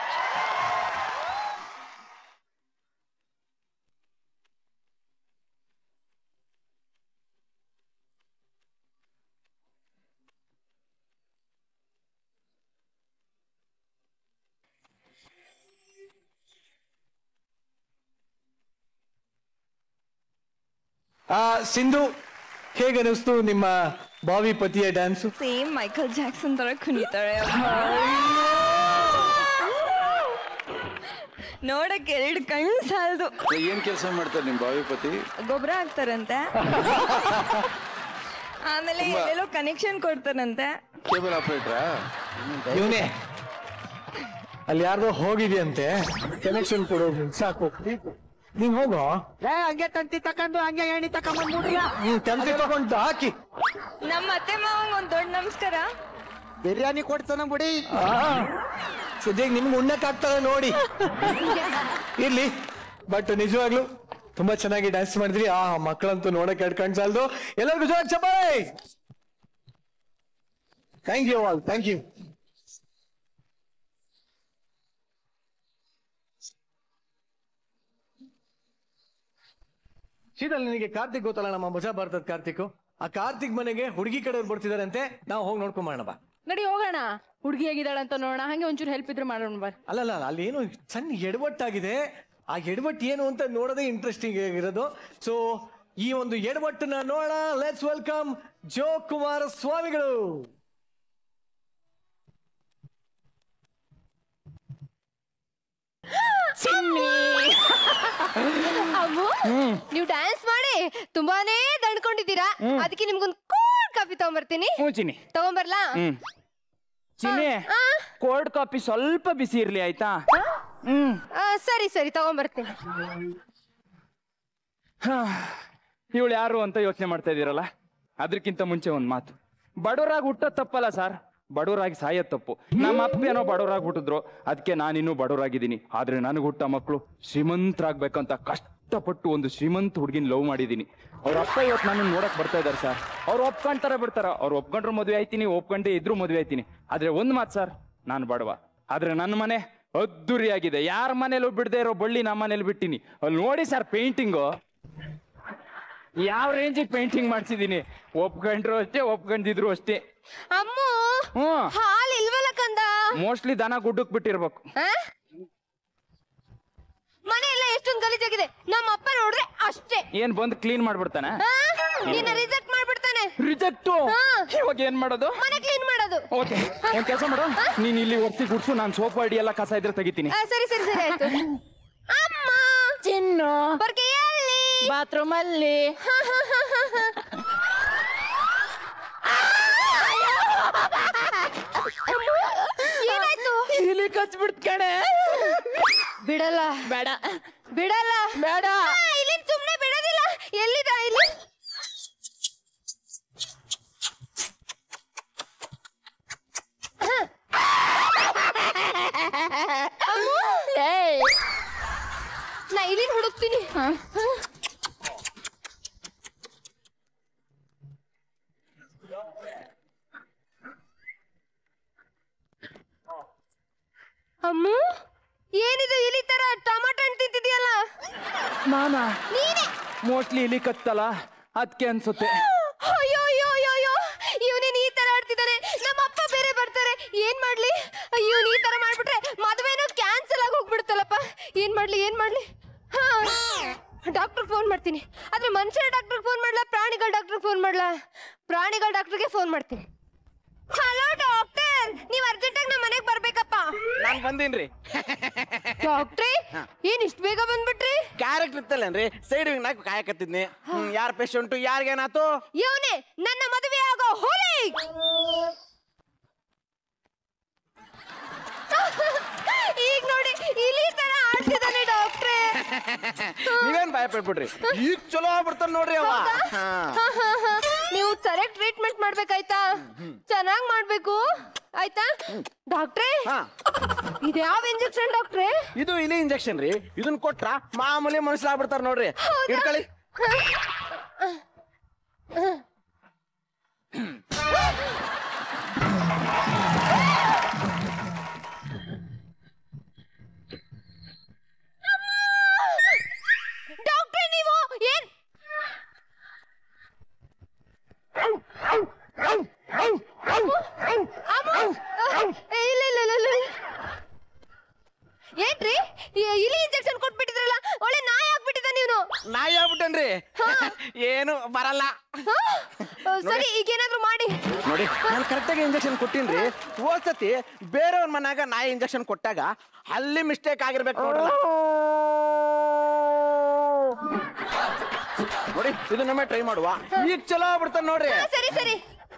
Speaker 2: ಆ ಸಿಂಧು ಹೇಗೆ ಅನಿಸ್ತು ನಿಮ್ಮ ಬಾವಿ ಪತಿಯ ಡ್ಯಾನ್ಸ್
Speaker 4: ಸೇಮ್ ಮೈಕಲ್ ಜಾಕ್ಸನ್ ತರ ಕುಣಿತಾಳೆ ನೋಡಕ್ ಎರಡು ಕಣ್ಣು ಸಾಲದು
Speaker 7: ಏನ್ ಕೆಲಸ ಮಾಡ್ತಾರೆ ನಿಮ್ ಭಾವಿಪತಿ
Speaker 4: ಗೊಬ್ಬರ ಹಾಕ್ತಾರಂತೆ ಆಮೇಲೆ
Speaker 7: ತುಂಬಾ-
Speaker 4: ಎಲ್ಲೆಲ್ಲೋ ಕನೆಕ್ಷನ್ ಕೊಡ್ತಾರಂತೆ
Speaker 7: ಕೇಬಲ್ ಆಪರೇಟ್ರಾ
Speaker 2: ಇವನೇ ಅಲ್ಲಿ ಯಾರ್ದೋ ಹೋಗಿದೆಯಂತೆ ಕನೆಕ್ಷನ್ ಕೊಡೋದು ಸಾಕು ನೀನ್ ಹೋಗೋ
Speaker 6: ಏ ಹಂಗೆ ತಂತಿ ತಕೊಂಡು ಹಂಗೆ ಎಣ್ಣೆ ತಕೊಂಡ್ಬಿಡ್ರಿ
Speaker 2: ಹ್ಮ್ ತಂತಿ ತಗೊಂಡು ಹಾಕಿ
Speaker 4: ನಮ್ಮ ಅತ್ತೆ ಮಾವಂಗ್ ಒಂದ್ ದೊಡ್ಡ ನಮಸ್ಕಾರ
Speaker 6: ಬಿರಿಯಾನಿ ಕೊಡ್ತಾನ ಬಿಡಿ
Speaker 2: ಸದ್ಯಕ್ಕೆ ನಿಮ್ಗೆ ಉಣ್ಣಕ್ ಆಗ್ತದೆ ನೋಡಿ ಇರ್ಲಿ ಬಟ್ ನಿಜವಾಗ್ಲು ತುಂಬಾ ಚೆನ್ನಾಗಿ ಡ್ಯಾನ್ಸ್ ಮಾಡಿದ್ರಿ ಆ ಮಕ್ಕಳಂತೂ ನೋಡಕ್ ಎರಡು ಕಣ್ ಸಾಲದು ಎಲ್ಲರಿಗೂ ಜೋರಾಗಿ ಚಪ್ಪಾಳೆ thank you all thank you Sheetal ನಿನಗೆ ಕಾರ್ತಿಕ್ ಗೊತ್ತಲ್ಲ ನಮ್ಮ ಮಜಾ ಭಾರತದ ಕಾರ್ತಿಕ್ ಆ ಕಾರ್ತಿಕ್ ಮನೆಗೆ ಹುಡುಗಿ ಕಡೆಯವ್ರು ಬರ್ತಿದಾರಂತೆ ನಾವು ಹೋಗಿ ನೋಡ್ಕೊಂಡ್ ಬಾ
Speaker 1: ನಡಿ ಹೋಗೋಣ ಹುಡುಗಿ ಹೇಗಿದ್ದಾಳೆ ಅಂತ ನೋಡೋಣ ಹಂಗೆ ಒಂಚೂರು ಹೆಲ್ಪ್ ಇದ್ರೆ ಮಾಡೋಣ ಬರ್
Speaker 2: ಅಲ್ಲಲ್ಲ ಅಲ್ಲಿ ಏನು ಸಣ್ಣ ಎಡವಟ್ಟಾಗಿದೆ ಆ ಎಡವಟ್ಟು ಏನು ಅಂತ ನೋಡೋದೇ ಇಂಟ್ರೆಸ್ಟಿಂಗ್ ಆಗಿರೋದು ಸೊ ಈ ಒಂದು ಎಡವಟ್ಟನ್ನ ನೋಡೋಣ ಲೆಟ್ಸ್ ವೆಲ್ಕಮ್ ಜೋ ಕುಮಾರ ಸ್ವಾಮಿಗಳು
Speaker 15: ಅಮ್ಮು ನೀವು ಡ್ಯಾನ್ಸ್ ಮಾಡಿ ತುಂಬಾನೇ ದಣ್ಕೊಂಡಿದ್ದೀರಾ ಅದಕ್ಕೆ ನಿಮ್ಗೊಂದು ಕೂಲ್ ಕಾಫಿ ತಗೊಂಬರ್ತೀನಿ
Speaker 5: ಹ್ಞೂ ಚಿನ್ನಿ
Speaker 15: ತಗೊಂಬರ್ಲಾ
Speaker 5: ಹ್ಮ್ ಚಿನ್ನಿ ಕೋಲ್ಡ್ ಕಾಫಿ ಸ್ವಲ್ಪ ಬಿಸಿ ಇರ್ಲಿ ಆಯ್ತಾ ಹ್ಮ್
Speaker 15: ಆ, ಸರಿ ಸರಿ ತಗೊಂಬರ್ತೀನಿ
Speaker 5: ಇವಳು ಯಾರು ಅಂತ ಯೋಚನೆ ಮಾಡ್ತಾ ಇದೀರಲ್ಲ ಅದಕ್ಕಿಂತ ಮುಂಚೆ ಒಂದ್ ಮಾತು ಬಡವರಾಗಿ ಹುಟ್ಟೋದ್ ತಪ್ಪಲ್ಲ ಸರ್ ಬಡವರಾಗಿ ಸಾಯೋದ್ ತಪ್ಪು ನಮ್ಮ ಅಪ್ಪ ಏನೋ ಬಡವರಾಗಿ ಹುಟ್ಟಿದ್ರು ಅದಕ್ಕೆ ನಾನಿನ್ನೂ ಬಡವರಾಗಿದ್ದೀನಿ ಆದ್ರೆ ನನಗೆ ಹುಟ್ಟ ಮಕ್ಕಳು ಶ್ರೀಮಂತರಾಗ್ಬೇಕಂತ ಕಷ್ಟಪಟ್ಟು ಒಂದು ಶ್ರೀಮಂತ ಹುಡುಗಿನ ಲವ್ ಮಾಡಿದ್ದೀನಿ ಅವ್ರ ಅಪ್ಪ ಇವತ್ತು ನನ್ನ ನೋಡಕ್ ಬರ್ತಾ ಇದಾರೆ ಸರ್ ಅವ್ರು ಒಪ್ಕೊಂತಾರೆ ಬಿಡ್ತಾರ ಅವ್ರು ಒಪ್ಕೊಂಡ್ರು ಮದುವೆ ಆಯ್ತೀನಿ ಒಪ್ಕೊಂಡೆ ಇದ್ರು ಮದುವೆ ಆಯ್ತೀನಿ ಆದ್ರೆ ಒಂದ್ ಮಾತು ಸರ್ ನಾನು ಬಡವ ಆದ್ರೆ ನನ್ನ ಮನೆ ಅದ್ದೂರಿಯಾಗಿದೆ ಯಾರ ಮನೇಲೂ ಬಿಡದೆ ಇರೋ ಬಳ್ಳಿ ನಮ್ಮ ಮನೇಲಿ ಬಿಟ್ಟಿನಿ ಅಲ್ಲಿ ನೋಡಿ ಸರ್ ಪೇಂಟಿಂಗು ಯಾವ ರೇಂಜಿಗೆ ಪೇಂಟಿಂಗ್ ಮಾಡ್ಸಿದೀನಿ ಒಪ್ಕೊಂಡ್ರು ಅಷ್ಟೇ ಒಪ್ಕೊಂಡಿದ್ರು ಅಷ್ಟೇ
Speaker 15: ಅಮ್ಮು
Speaker 5: ಹ್ಮ್
Speaker 15: ಹಾಲ್ ಇಲ್ವಲ್ಲ ಕಂದ
Speaker 5: ಮೋಸ್ಟ್ಲಿ ದನ ಗುಡ್ಡಕ್ ಬಿಟ್ಟಿರ್ಬೇಕು
Speaker 15: ಆ? ಮನೆ ಎಲ್ಲ ಎಷ್ಟೊಂದು ಗಲೀಜಾಗಿದೆ ನಮ್ಮ ಅಪ್ಪ ನೋಡ್ರೆ ಅಷ್ಟೇ
Speaker 5: ಏನ್ ಬಂದು ಕ್ಲೀನ್ ಮಾಡ್ಬಿಡ್ತಾನೆ
Speaker 15: ಆ? ನಿನ್ನ ರಿಜೆಕ್ಟ್ ಮಾಡ್ಬಿಡ್ತಾನೆ
Speaker 5: ರಿಜೆಕ್ಟು ಇವಾಗ ಏನ್ ಮಾಡೋದು
Speaker 15: ಮನೆ ಕ್ಲೀನ್ ಮಾಡೋದು
Speaker 5: ಓಕೆ ಒಂದ್ ಕೆಲಸ ಮಾಡು ನೀನ್ ಇಲ್ಲಿ ಒರ್ಸಿ ಗುಡ್ಸು ನಾನು ಸೋಫಾ ಅಡಿ ಎಲ್ಲ ಕಸ ಇದ್ರೆ ತೆಗಿತೀನಿ
Speaker 15: ಆ, ಸರಿ ಸರಿ ಸರಿ ಆಯ್ತು ಅಮ್ಮ
Speaker 1: ಚಿನ್ನು
Speaker 15: ಬರ್ಕೆ ಎಲ್ಲಿ
Speaker 1: ಬಾತ್ರೂಮ್ ಅಲ್ಲಿ
Speaker 15: ಏನಾಯ್ತು
Speaker 1: ಇಲ್ಲಿ ಕಚ್ಬಿಡ್ತ್ ಕಣೆ
Speaker 15: ಬಿಡಲ್ಲ
Speaker 1: ಬೇಡ
Speaker 15: ಬಿಡಲ್ಲ
Speaker 1: ಬೇಡ
Speaker 15: ಆ, ಇಲ್ಲಿ ಸುಮ್ನೆ ಬಿಡೋದಿಲ್ಲ ಎಲ್ಲಿದ ಇಲ್ಲಿ ಅಮ್ಮು,
Speaker 1: ಏಯ್
Speaker 15: ನಾ ಇಲ್ಲಿಂದ ಹುಡುಕ್ತೀನಿ ಅಮ್ಮು ಏನಿದು ಇಲಿ ತರ ಟೊಮಾಟೊ ಹಣ್ಣು ತಿಂತಿದ್ಯಲ್ಲ
Speaker 5: ನಾನಾ
Speaker 15: ನೀನೇ
Speaker 5: ಮೋಸ್ಟ್ಲಿ ಇಲ್ಲಿ ಕತ್ತಲ್ಲ ಅದಕ್ಕೆ ಅನ್ಸುತ್ತೆ
Speaker 15: ಅಯ್ಯೋ ಅಯ್ಯೋ ಅಯ್ಯೋ ಅಯ್ಯೋ ಇವನೇನ್ ಈ ತರ ಆಡ್ತಿದ್ದಾನೆ ನಮ್ಮ ಅಪ್ಪ ಬೇರೆ ಬರ್ತಾರೆ ಏನ್ ಮಾಡ್ಲಿ ಅಯ್ಯೋ ಈ ತರ ಮಾಡ್ಬಿಟ್ರೆ ಮದುವೆನೂ ಕ್ಯಾನ್ಸಲ್ ಆಗಿ ಹೋಗ್ಬಿಡುತ್ತಲ್ಲಪ್ಪ ಏನ್ ಮಾಡ್ಲಿ ಏನ್ ಮಾಡ್ಲಿ ಡಾಕ್ಟರ್ ಫೋನ್ ಮಾಡ್ತೀನಿ ಆದ್ರೆ ಮನುಷ್ಯರ ಡಾಕ್ಟರ್ ಫೋನ್ ಮಾಡ್ಲಾ ಪ್ರಾಣಿಗಳ ಡಾಕ್ಟರ್ ಫೋನ್ ಮಾಡ್ಲಾ ಪ್ರಾಣಿಗಳ ಡಾಕ್ಟರ್ಗೆ ಫೋನ್ ಮಾಡ್ತೀನಿ ಹಲೋ ಡಾಕ್ಟರ್ ನೀವ್ ಅರ್ಜೆಂಟಾಗಿ ನಮ್ಮ ಮನೆಗೆ ಬರ್ಬೇಕಪ್ಪ
Speaker 13: ನಾನ್ ಬಂದೀನ್ರಿ
Speaker 15: ಡಾಕ್ಟ್ರೇ ಏನ್ ಇಷ್ಟು ಬೇಗ ಬಂದ್ಬಿಟ್ರಿ
Speaker 13: ಕ್ಯಾರೆಕ್ಟರ್ ಇತ್ತಲ್ಲೇನ್ರಿ ಸೈಡ್ ವಿಂಗ್ ನಾಲ್ಕು ಕಾಯಕತ್ತಿದ್ನಿ ಯಾರ್ ಪೇಷಂಟು ಯಾರಿಗೇನಾತು
Speaker 15: ಇವನೇ ನನ್ನ ಮದುವೆ ಆಗೋ ಹುಲಿ ಈಗ ನೋಡಿ ಇಲಿ ತರ ಆಡ್ತಿದ್ದಾನೆ ಡಾಕ್ಟ್ರೇ
Speaker 13: ನೀವೇನ್ ಭಯ ಪಡ್ಬಿಡ್ರಿ ಈಗ ಚಲೋ ಆಗ್ಬಿಡ್ತಾನ ನೋಡ್ರಿ ಅವ ಹಾ.
Speaker 15: ಹಾ, ಹಾ, ಹಾ. ನೀವು ಸರಿಯಾಗಿ ಟ್ರೀಟ್ಮೆಂಟ್ ಮಾಡ್ಬೇಕಾಯ್ತಾ ಚೆನ್ನಾಗ್ ಮಾಡ್ಬೇಕು ಆಯ್ತಾ ಡಾಕ್ಟ್ರೇ ಇದ್ಯಾವ ಇಂಜೆಕ್ಷನ್ ಡಾಕ್ಟ್ರೇ
Speaker 13: ಇದು ಇಲಿ ಇಂಜೆಕ್ಷನ್ ರೀ ಇದನ್ ಕೊಟ್ರ ಮಾಮೂಲಿ ಮನುಷ್ಯರಾಗ್ಬಿಡ್ತಾರ ನೋಡ್ರಿ ಇಟ್ಕೊಳ್ಳಿ
Speaker 15: ಡಾಕ್ಟ್ರೇ ನೀವು ಏನ್ ಅಮ್ಮ! ಏ, ಇಲ್ಲ ಇಲ್ಲ ಇಲ್ಲ, ಇಲ್ಲ ಏನ್ರಿ ಈ- ಇಲಿ ಇಂಜೆಕ್ಷನ್ ಕೊಟ್ಬಿಟ್ಟಿದ್ರಲ್ಲ ಒಳ್ಳೆ ನಾಯಿ ಆಗ್ಬಿಟ್ಟಿದ್ದ ನೀನು
Speaker 13: ನಾಯಿ ಆಗ್ಬಿಟ್ಟನ್ರಿ ಏನು ಬರಲ್ಲ
Speaker 15: ಸರಿ ಈಗ ಏನಾದ್ರು ಮಾಡಿ
Speaker 13: ನೋಡಿ ನಾನು ಕರೆಕ್ಟಾಗಿ ಇಂಜೆಕ್ಷನ್ ಕೊಟ್ಟಿನ್ರಿ ಹೋದ್ಸತಿ ಬೇರೆಯವ್ರ ಮನ್ಯಾಗ ನಾಯಿ ಇಂಜೆಕ್ಷನ್ ಕೊಟ್ಟಾಗ ಅಲ್ಲಿ ಮಿಸ್ಟೇಕ್ ಆಗಿರ್ಬೇಕು ನೋಡ್ರಲ್ಲ ನೋಡಿ ಇದು ನಮ್ಮೇ ಟ್ರೈ ಮಾಡುವ ಈಗ ಚಲೋ ಆಗ್ಬಿಡ್ತಾನ ನೋಡ್ರಿ
Speaker 15: ಹಾ, ಸರಿ ಸರಿ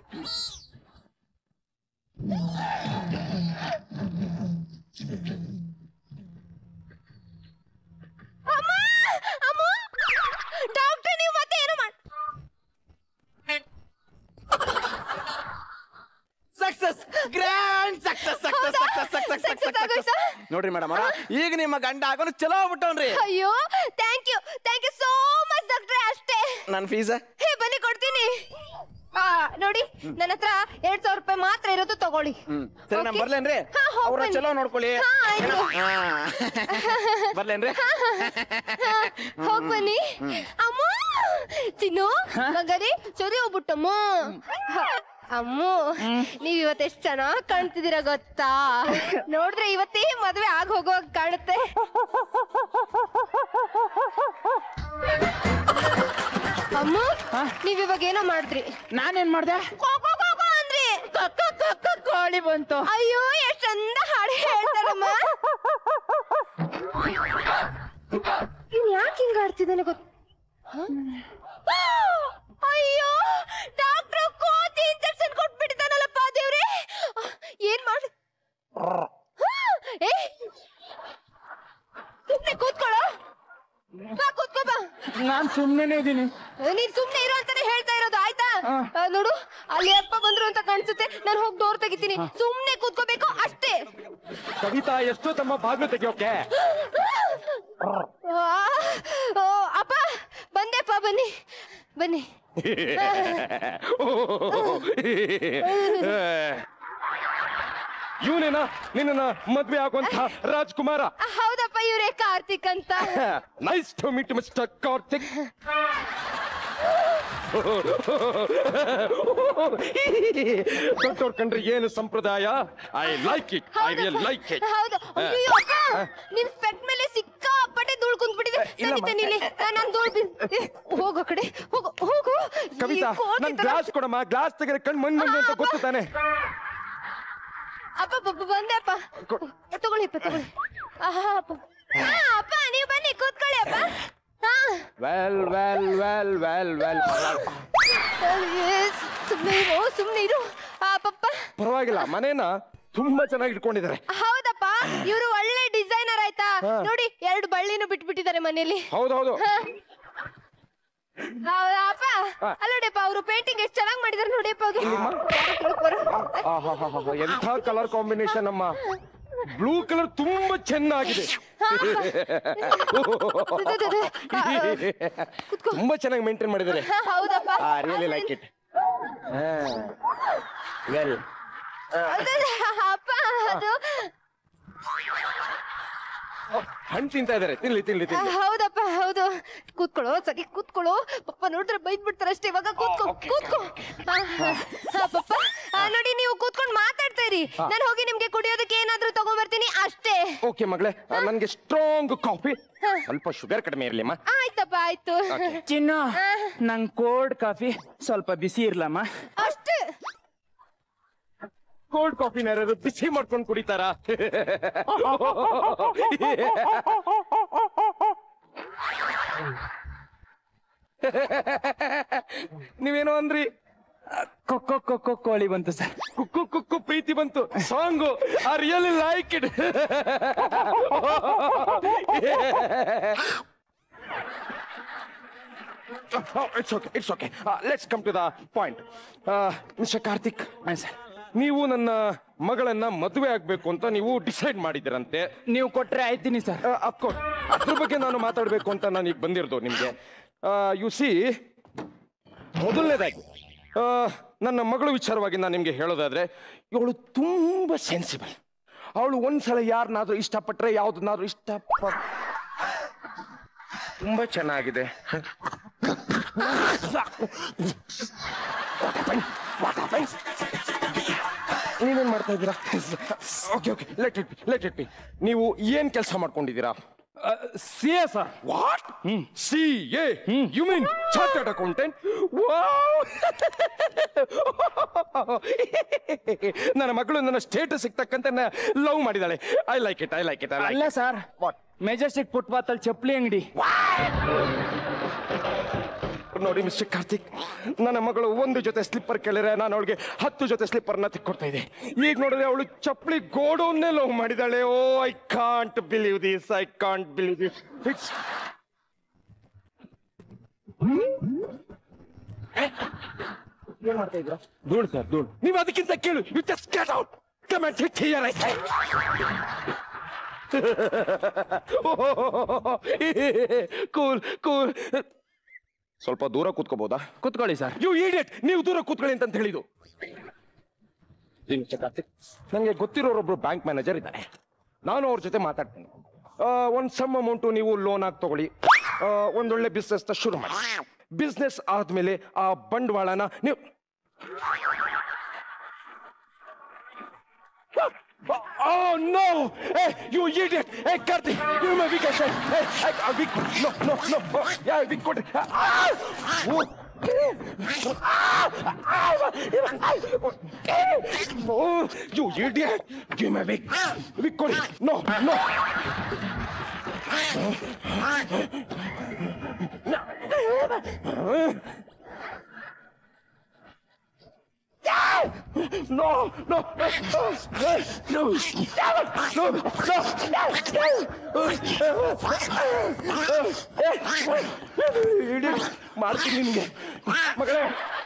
Speaker 15: ಅಮ್ಮ! ಅಮ್ಮ! ಡಾಕ್ಟ್ರೇ ನೀವು ಮತ್ತೆ ಏನು ಮಾಡ್
Speaker 13: ಸಕ್ಸಸ್ ಗ್ರೇಟ್ ನೋಡ್ರಿ ಮೇಡಮ್ ಈಗ ನಿಮ್ಮ ಗಂಡ ಆಗೋನು ಚಲೋ ಆಗ್ಬಿಟ್ಟವ್ನ್ರಿ
Speaker 15: ಅಯ್ಯೋ thank you thank you so much ಡಾಕ್ಟ್ರೆ ಅಷ್ಟೇ
Speaker 13: ನನ್ನ ಫೀಸ್
Speaker 15: ಹೇ ಬನ್ನಿ ಕೊಡ್ತೀನಿ ಆ ನೋಡಿ ನನ್ನ ಹತ್ರ ಎರಡ್ ಸಾವಿರ ರೂಪಾಯಿ ಮಾತ್ರ ಇರೋದು ತಗೊಳ್ಳಿ
Speaker 13: ಹ್ಮ್ ಸರಿ ನಾನು
Speaker 15: Okay.
Speaker 13: ಬರ್ಲೇನ್ರಿ
Speaker 15: ಹಾ, ಹೋಗ್
Speaker 13: ಅವ್ರ
Speaker 15: ಬನ್ನಿ.
Speaker 13: ಚಲೋ ನೋಡ್ಕೊಳ್ಳಿ
Speaker 15: ಹಾ, ಆಯ್ತು.
Speaker 13: ಹಾ. ಬರ್ಲೇನ್ರಿ
Speaker 15: ಹೋಗ್ ಬನ್ನಿ ಅಮ್ಮ ಚಿನ್ನು ಮಗರಿ ಸರಿ ಹೋಗ್ಬಿಟ್ಟಮ್ಮ ಅಮ್ಮ ನೀವ್ ಇವತ್ತು ಎಷ್ಟ್ ಚೆನ್ನಾಗ್ ಕಾಣ್ತಿದ್ದೀರಾ ಗೊತ್ತಾ ನೋಡ್ರೆ ಇವತ್ತೇ ಮದ್ವೆ ಆಗ ಹೋಗುವಾಗ ಕಾಣುತ್ತೆ ಅಮ್ಮ ನೀವ್ ಇವಾಗ ಏನೋ ಮಾಡಿದ್ರಿ
Speaker 5: ನಾನೇನ್ ಮಾಡ್ದೆ
Speaker 15: ಅಂದ್ರಿ
Speaker 5: ಕೋಳಿ ಬಂತು
Speaker 15: ಅಯ್ಯೋ ಎಷ್ಟ್ ಚಂದ ಹಾಡು ಹೇಳ್ತಾರಮ್ಮ ಇವ್ ಯಾಕೆ ಹಿಂಗ ಆಡ್ತಿದ್ದಾನೆ ಗೊತ್ತ ಅಯ್ಯೋ ಡಾಕ್ಟರ್ ಕೋತಿ ಇಂಜೆಕ್ಷನ್ ಕೊಟ್ಬಿಟ್ಟಿದ್ದಾನಲ್ಲಪ್ಪ ದೇವ್ರೆ ಏನ್ ಮಾಡಿ ಏ ಸುಮ್ನೆ ಕೂತ್ಕೊಳ್ಳೋ ಬಾ ಕೂತ್ಕೋ ಬಾ
Speaker 5: ನಾನ್ ಸುಮ್ನೆ ಇದೀನಿ
Speaker 15: ನೀನ್ ಸುಮ್ನೆ ಇರೋ ಅಂತಾನೆ ಹೇಳ್ತಾ ಇರೋದು ಆಯ್ತಾ ಆ, ನೋಡು ಅಲ್ಲಿ ಅಪ್ಪ ಬಂದ್ರು ಅಂತ ಕಾಣಿಸುತ್ತೆ ನಾನು ಹೋಗಿ ಡೋರ್ ತೆಗಿತೀನಿ ಸುಮ್ನೆ ಕೂತ್ಕೋಬೇಕು ಅಷ್ಟೇ
Speaker 16: ಕವಿತಾ ಎಷ್ಟು ತಮ್ಮ ಬಾಗ್ಲು ತೆಗಿಯೋಕೆ
Speaker 15: ಆ, ಓ, ಅಪ್ಪ ಬಂದೆಪ್ಪ ಬನ್ನಿ ಬನ್ನಿ
Speaker 16: ಇವನೇನಾ ನಿನ್ನ ಮದ್ವೆ ಆಗುವಂತ ರಾಜ್ಕುಮಾರ
Speaker 15: ಆ, ಹೌದಪ್ಪ ಇವ್ರೆ ಕಾರ್ತಿಕ್ ಅಂತ
Speaker 16: nice to meet mister Karthik ದೊಡ್ಡವ್ರ ಕಂಡ್ರೆ ಏನು ಸಂಪ್ರದಾಯ I like it I real like it
Speaker 15: ಹೌದು ಅಯ್ಯೋ ಅಪ್ಪ ನಿನ್ ಸ್ಪೆಟ್ ಮೇಲೆ ಸಿಕ್ಕಾಪಟ್ಟೆ ಧೂಳ್ ಕುಂತ್ಬಿಟ್ಟಿದೆ
Speaker 16: ಇಲ್ಲಮ್ಮ.
Speaker 15: ತನ್ನಿ ತನ್ನಿಲಿ ನಾನು ಧೂಳ್ ಬಿ- ಏ, ಹೋಗು ಆ ಕಡೆ ಹೋಗು ಹೋಗು
Speaker 16: ಕವಿತಾ
Speaker 15: ಈ ಕೋತಿ
Speaker 16: ನನ್
Speaker 15: ತರ-
Speaker 16: ಗ್ಲಾಸ್ ಕೊಡಮ್ಮ ಗ್ಲಾಸ್ ತೆಗೆದ್ರೆ ಕಣ್ ಮಂಗ್ ಮಂಗ್ ಅಂತ ಗೊತ್ತು ತಾನೆ
Speaker 15: ಅಪ್ಪ ಅಪ್ಪ ಬಂದೆ ಅಪ್ಪ ತಗೊಳ್ಳಿ ಅಪ್ಪ ತಗೊಳ್ಳಿ ಆಹಾ, ಅಪ್ಪ ಹಾ, ಅಪ್ಪ ನೀವು ಬನ್ನಿ ಕೂತ್ಕೊಳ್ಳಿ ಅಪ್ಪ ಹಾ
Speaker 16: well well well well well
Speaker 15: ಸುಮ್ಮನೆ ಇರು ಸುಮ್ಮನೆ ಇರು ಆ, ಪಪ್ಪ
Speaker 16: ಪರವಾಗಿಲ್ಲ ಮನೇನ ತುಂಬಾ ಚೆನ್ನಾಗಿ ಇಟ್ಕೊಂಡಿದ್ದಾರೆ
Speaker 15: ಹೌದಪ್ಪ ಇವರು ಒಳ್ಳೆ ಡಿಸೈನರ್ ಆಯ್ತಾ
Speaker 16: ಹಾ.
Speaker 15: ನೋಡಿ ಎರಡು ಬಳ್ಳಿನೂ ಬಿಟ್ಬಿಟ್ಟಿದ್ದಾರೆ ಮನೇಲಿ
Speaker 16: ಹೌದೌದು
Speaker 15: ಹಾ. ಹೌದಾ, ಅಪ್ಪ
Speaker 16: ಹಾ.
Speaker 15: ಅಲ್ಲ ನೋಡಿಯಪ್ಪ ಅವರು ಪೇಂಟಿಂಗ್ ಎಷ್ಟು ಚೆನ್ನಾಗಿ ಮಾಡಿದಾರೆ ನೋಡಿಯಪ್ಪ ಅದು
Speaker 16: ಆಹಾಹಾಹಾ, ಎಂಥ ಕಲರ್ ಕಾಂಬಿನೇಷನ್ ಅಮ್ಮ ಬ್ಲೂ ಕಲರ್ ತುಂಬಾ ಚೆನ್ನಾಗಿದೆ ತುಂಬಾ ಚೆನ್ನಾಗಿ ಮೇಂಟೈನ್ ಮಾಡಿದ್ದಾರೆ
Speaker 15: ಹೌದಪ್ಪ
Speaker 16: ರಿಯಲಿ ಲೈಕ್ ಇಟ್ ವೆಲ್
Speaker 15: ಅದಲ್ಲ, ಅಪ್ಪ ಅದು
Speaker 16: ಹಣ್ಣು ತಿಂತಾ ಇದಾರೆ ತಿನ್ಲಿ ತಿನ್ಲಿ
Speaker 15: ಆ,
Speaker 16: ತಿನ್ಲಿ
Speaker 15: ಹೌದಪ್ಪ ಹೌದು ಕೂತ್ಕೊಳ್ಳೋ ಸರಿ ಕೂತ್ಕೊಳ್ಳೋ ಪಪ್ಪ ನೋಡಿದ್ರೆ ಬೈದ್ ಬಿಡ್ತಾರೆ ಅಷ್ಟೇ ಇವಾಗ ಕೂತ್ಕೋ ಕೂತ್ಕೋ ಆ, ಆ, ಪಪ್ಪ ಆ, ನೋಡಿ ನೀವು ಕೂತ್ಕೊಂಡು ಮಾತಾಡ್ತಾ ಇರಿ
Speaker 16: ಹಾ.
Speaker 15: ನಾನು ಹೋಗಿ ನಿಮ್ಗೆ ಕುಡಿಯೋದಕ್ಕೆ ಏನಾದ್ರೂ ತಗೊಂಡ್ಬರ್ತೀನಿ ಅಷ್ಟೇ
Speaker 16: ಓಕೆ ಮಗಳೇ ನನಗೆ ಸ್ಟ್ರಾಂಗ್ ಕಾಫಿ ಸ್ವಲ್ಪ ಶುಗರ್ ಕಡಿಮೆ ಇರ್ಲಿಮ್ಮ
Speaker 15: ಆಯ್ತಪ್ಪ ಆಯ್ತು
Speaker 5: ಚಿನ್ನು ನಂಗ್ ಕೋಲ್ಡ್ ಕಾಫಿ ಸ್ವಲ್ಪ ಬಿಸಿ ಇರ್ಲಮ್ಮ
Speaker 15: ಅಷ್ಟೇ
Speaker 16: ಕೋಲ್ಡ್ ಕಾಫಿನ ಯಾರಾದ್ರು ಬಿಸಿ ಮಾಡ್ಕೊಂಡು ಕುಡಿತಾರಾ ನೀವೇನೋ ಅಂದ್ರಿ
Speaker 5: ಕೊಕ್ಕೊ ಕೊಕ್ಕೊ ಕೋಳಿ ಬಂತು ಸರ್
Speaker 16: ಕುಕ್ಕು ಕುಕ್ಕು ಪ್ರೀತಿ ಬಂತು song I really like it it's okay it's okay let's come to the point mister Karthik sir ನೀವು ನನ್ನ ಮಗಳನ್ನ ಮದುವೆ ಆಗ್ಬೇಕು ಅಂತ ನೀವು ಡಿಸೈಡ್ ಮಾಡಿದಿರಂತೆ
Speaker 5: ನೀವು ಕೊಟ್ರೆ ಆಯ್ತೀನಿ ಸರ್
Speaker 16: ಅಫ್ಕೋರ್ಸ್ ಅದ್ರ ಬಗ್ಗೆ ನಾನು ಮಾತಾಡ್ಬೇಕು ಅಂತ ನಾನು ಈಗ ಬಂದಿರೋದು ನಿಮಗೆ ಯು ಸಿ ಮೊದಲನೇದಾಗಿ ಆ, ನನ್ನ ಮಗಳು ವಿಚಾರವಾಗಿ ನಾನು ನಿಮಗೆ ಹೇಳೋದಾದ್ರೆ ಇವಳು ತುಂಬ ಸೆನ್ಸಿಬಲ್ ಅವಳು ಒಂದ್ಸಲ ಯಾರನ್ನಾದ್ರೂ ಇಷ್ಟಪಟ್ರೆ ಯಾವ್ದನ್ನಾದ್ರೂ ಇಷ್ಟಪ ತುಂಬಾ ಚೆನ್ನಾಗಿದೆ ನೀವೇನ್ ಮಾಡ್ತಾ ಇದ್ದೀರಾ okay okay let it let it be ನೀವು ಏನ್ ಕೆಲಸ ಮಾಡ್ಕೊಂಡಿದ್ದೀರಾ C A sir what C A you mean chartered accountant ನನ್ನ ಮಗಳು ನನ್ನ ಸ್ಟೇಟಸ್ ಸಿಗ್ತಕ್ಕಂತ ಲವ್ ಮಾಡಿದಾಳೆ I like it I like it I like
Speaker 5: ಅಲ್ಲ ಸರ್ ಮೆಜೆಸ್ಟಿಕ್ ಫುಟ್ಪಾತ್ ಅಲ್ಲಿ ಚಪ್ಪಲಿ ಅಂಗಡಿ
Speaker 16: ನೋಡಿ ಮಿಸ್ಟರ್ ಕಾರ್ತಿಕ್ ನನ್ನ ಮಗಳು ಒಂದು ಜೊತೆ ಸ್ಲಿಪ್ಪರ್ ಕೇಳಿದ್ರೆ ನಾನು ಅವಳಿಗೆ ಹತ್ತು ಜೊತೆ ಸ್ಲಿಪ್ಪರ್ನ ತಿಕ್ಕೊಡ್ತಾ ಇದ್ದೆ ಈಗ ನೋಡಿದ್ರೆ ಅವಳು ಚಪ್ಪಲಿ ಗೋಡೌನ್ನೇ ಲವ್ ಮಾಡಿದಾಳೆ oh I can't believe this I can't believe this it's ಏನ್ ಮಾಡ್ತಾ ಇದ್ರ ಧೂಳ್ ಸರ್ ಧೂಳ್ ನೀವು ಅದಕ್ಕಿಂತ ಕೇಳು you just get out come and sit here I cool cool ಸ್ವಲ್ಪ ದೂರ ಕೂತ್ಕೋಬಹುದಾ
Speaker 13: ಕೂತ್ಕೊಳ್ಳಿ ಸರ್
Speaker 16: ಯು ಇಡಿಯಟ್ ನೀವು ದೂರ ಕೂತ್ಕೊಳ್ಳಿ ಅಂತ ಹೇಳಿದ್ದು ನನಗೆ ಗೊತ್ತಿರೋರೊಬ್ರು ಬ್ಯಾಂಕ್ ಮ್ಯಾನೇಜರ್ ಇದ್ದಾರೆ ನಾನು ಅವ್ರ ಜೊತೆ ಮಾತಾಡ್ತೀನಿ ಆ, ಒಂದ್ ಸಮ್ ಅಮೌಂಟು ನೀವು ಲೋನ್ ಆಗಿ ತಗೊಳ್ಳಿ ಆ, ಒಂದೊಳ್ಳೆ ಬಿಸ್ನೆಸ್ ಶುರು ಮಾಡಿ ಬಿಸ್ನೆಸ್ ಆದ್ಮೇಲೆ ಆ ಬಂಡವಾಳನ ನೀವು Oh no! Hey, you idiot! Hey, Karthi, give me a weak shot. Hey, I, I, weak. No, no, no. Oh, yeah, weak. Good. Ah! Oh. Oh, you idiot! Give me a weak. Weak. Good. No, no. No, no, no, no, no, no, no, ಮಾಡ್ತೀನಿ ನಿನ್ಗೆ ಮಗಳೇ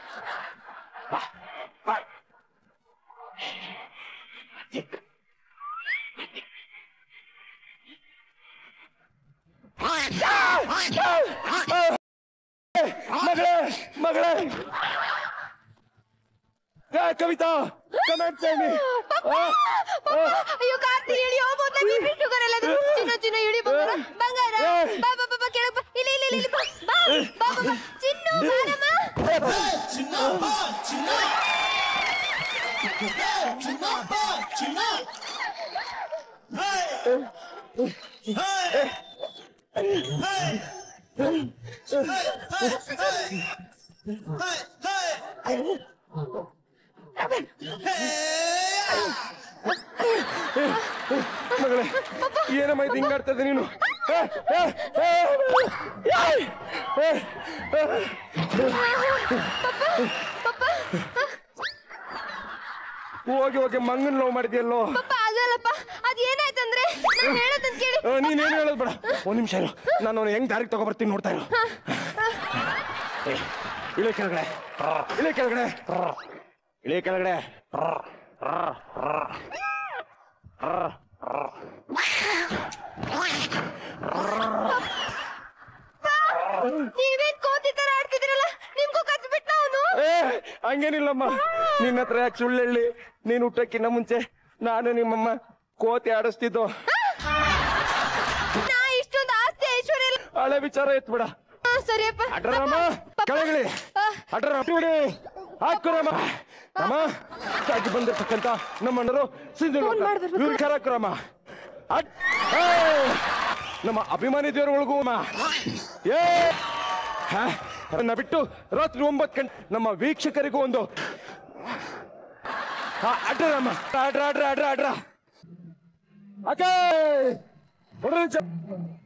Speaker 16: ಮಗಳೇ ಮಗಳೇ ಏ, Kavita comment ಸೇಮಿ
Speaker 15: ಅಯ್ಯೋ ಕಾರ್ತಿ ಇಳಿ ಹೋಗ್ಬೋದ್ಲ B P sugar ಎಲ್ಲ ಇದೆ. ಚಿನ್ನ ಚಿನ್ನ ಇಳಿ ಬಂಗಾರ ಬಂಗಾರ ಬಾ ಬಾ ಬಾ ಬಾ ಕೆಳಗ್ ಬಾ ಇಲ್ಲಿ ಇಲ್ಲಿ ಇಲ್ಲಿ ಬಾ ಬಾ ಬಾ ಬಾ ಬಾ ಚಿನ್ನು ಬಾರಮ್ಮ
Speaker 16: ಮಗಳೇ ಏನಮ್ಮ ಇದು ಹಿಂಗಾಡ್ತದೆ ನೀನು ಏ, ಏ, ಏ, ಏಯ್! ಏ, ಏ. ಹೋಗಿ ಹೋಗಿ ಮಂಗನ್ ಲವ್ ಮಾಡಿದ್ಯಲ್ಲೋ
Speaker 15: ಪಪ್ಪ ಅದಲ್ಲಪ್ಪ ಅದ್ ಏನಾಯ್ತಂದ್ರೆ ನಾನು ಹೇಳೋದನ್ನ ಕೇಳಿ
Speaker 16: ಆ, ನೀನೇನು ಹೇಳೋದು ಬೇಡ ಒಂದ್ ನಿಮಿಷ ಇರು ನಾನು ಅವ್ನು ಹೆಂಗ್ ದಾರಿಗೆ ತಗೊಬರ್ತೀನಿ ನೋಡ್ತಾ ಇರು ಏ, ಇಳಿ ಕೆಳಗಡೆ ಇಳಿ ಕೆಳಗಡೆ ಇಳಿ ಕೆಳಗಡೆ
Speaker 15: ನೀವೇನ್ ಕೋತಿ ತರ ಆಡ್ತಿದ್ರಲ್ಲ ನಿಮ್ಗೂ ಕತ್ ಬಿಟ್ಟ ಅವನು
Speaker 16: ಏ ಹಂಗೇನಿಲ್ಲಮ್ಮ ನಿನ್ನ ಹತ್ರ ಯಾಕೆ ಸುಳ್ಳು ಹೇಳಿ ನೀನು ಹುಟ್ಟಕ್ಕಿನ್ನ ಮುಂಚೆ ನಾನು ನಿಮ್ಮಮ್ಮ ಕೋತಿ ಆಡಿಸ್ತಿದ್ದು
Speaker 15: ನಾ ಇಷ್ಟೊಂದು ಆಸ್ತಿ ಐಶ್ವರ್ಯ ಎಲ್ಲ
Speaker 16: ಹಳೆ ವಿಚಾರ ಎತ್ಬಿಡ
Speaker 15: ಹಾ, ಸರಿಯಪ್ಪ
Speaker 16: ಅಡ್ರಮ್ಮ ಕೆಳಗಿಳಿ ಅಡ್ರ ಬಿಡಿ ಹಾಕುರಮ್ಮ ಅಮ್ಮ ಆಗಿ ಬಂದಿರ್ತಕ್ಕಂತ ನಮ್ಮ ಅಣ್ಣರು ಸಿಂಧು ಕರಾಕುರಮ್ಮ ಅಡ್- ಏ, ನಮ್ಮ ಅಭಿಮಾನಿ ದೇವರುಗಳಿಗೂ ಅಮ್ಮ ಏ ಹಾ, ಅದನ್ನ ಬಿಟ್ಟು ರಾತ್ರಿ ಒಂಬತ್ತು ಗಂಟೆ ನಮ್ಮ ವೀಕ್ಷಕರಿಗೂ ಒಂದು ಹಾ, ಅಡ್ರಮ್ಮ ಅಡ್ರ ಅಡ್ರ ಅಡ್ರ ಅಡ್ರ ಅದೇ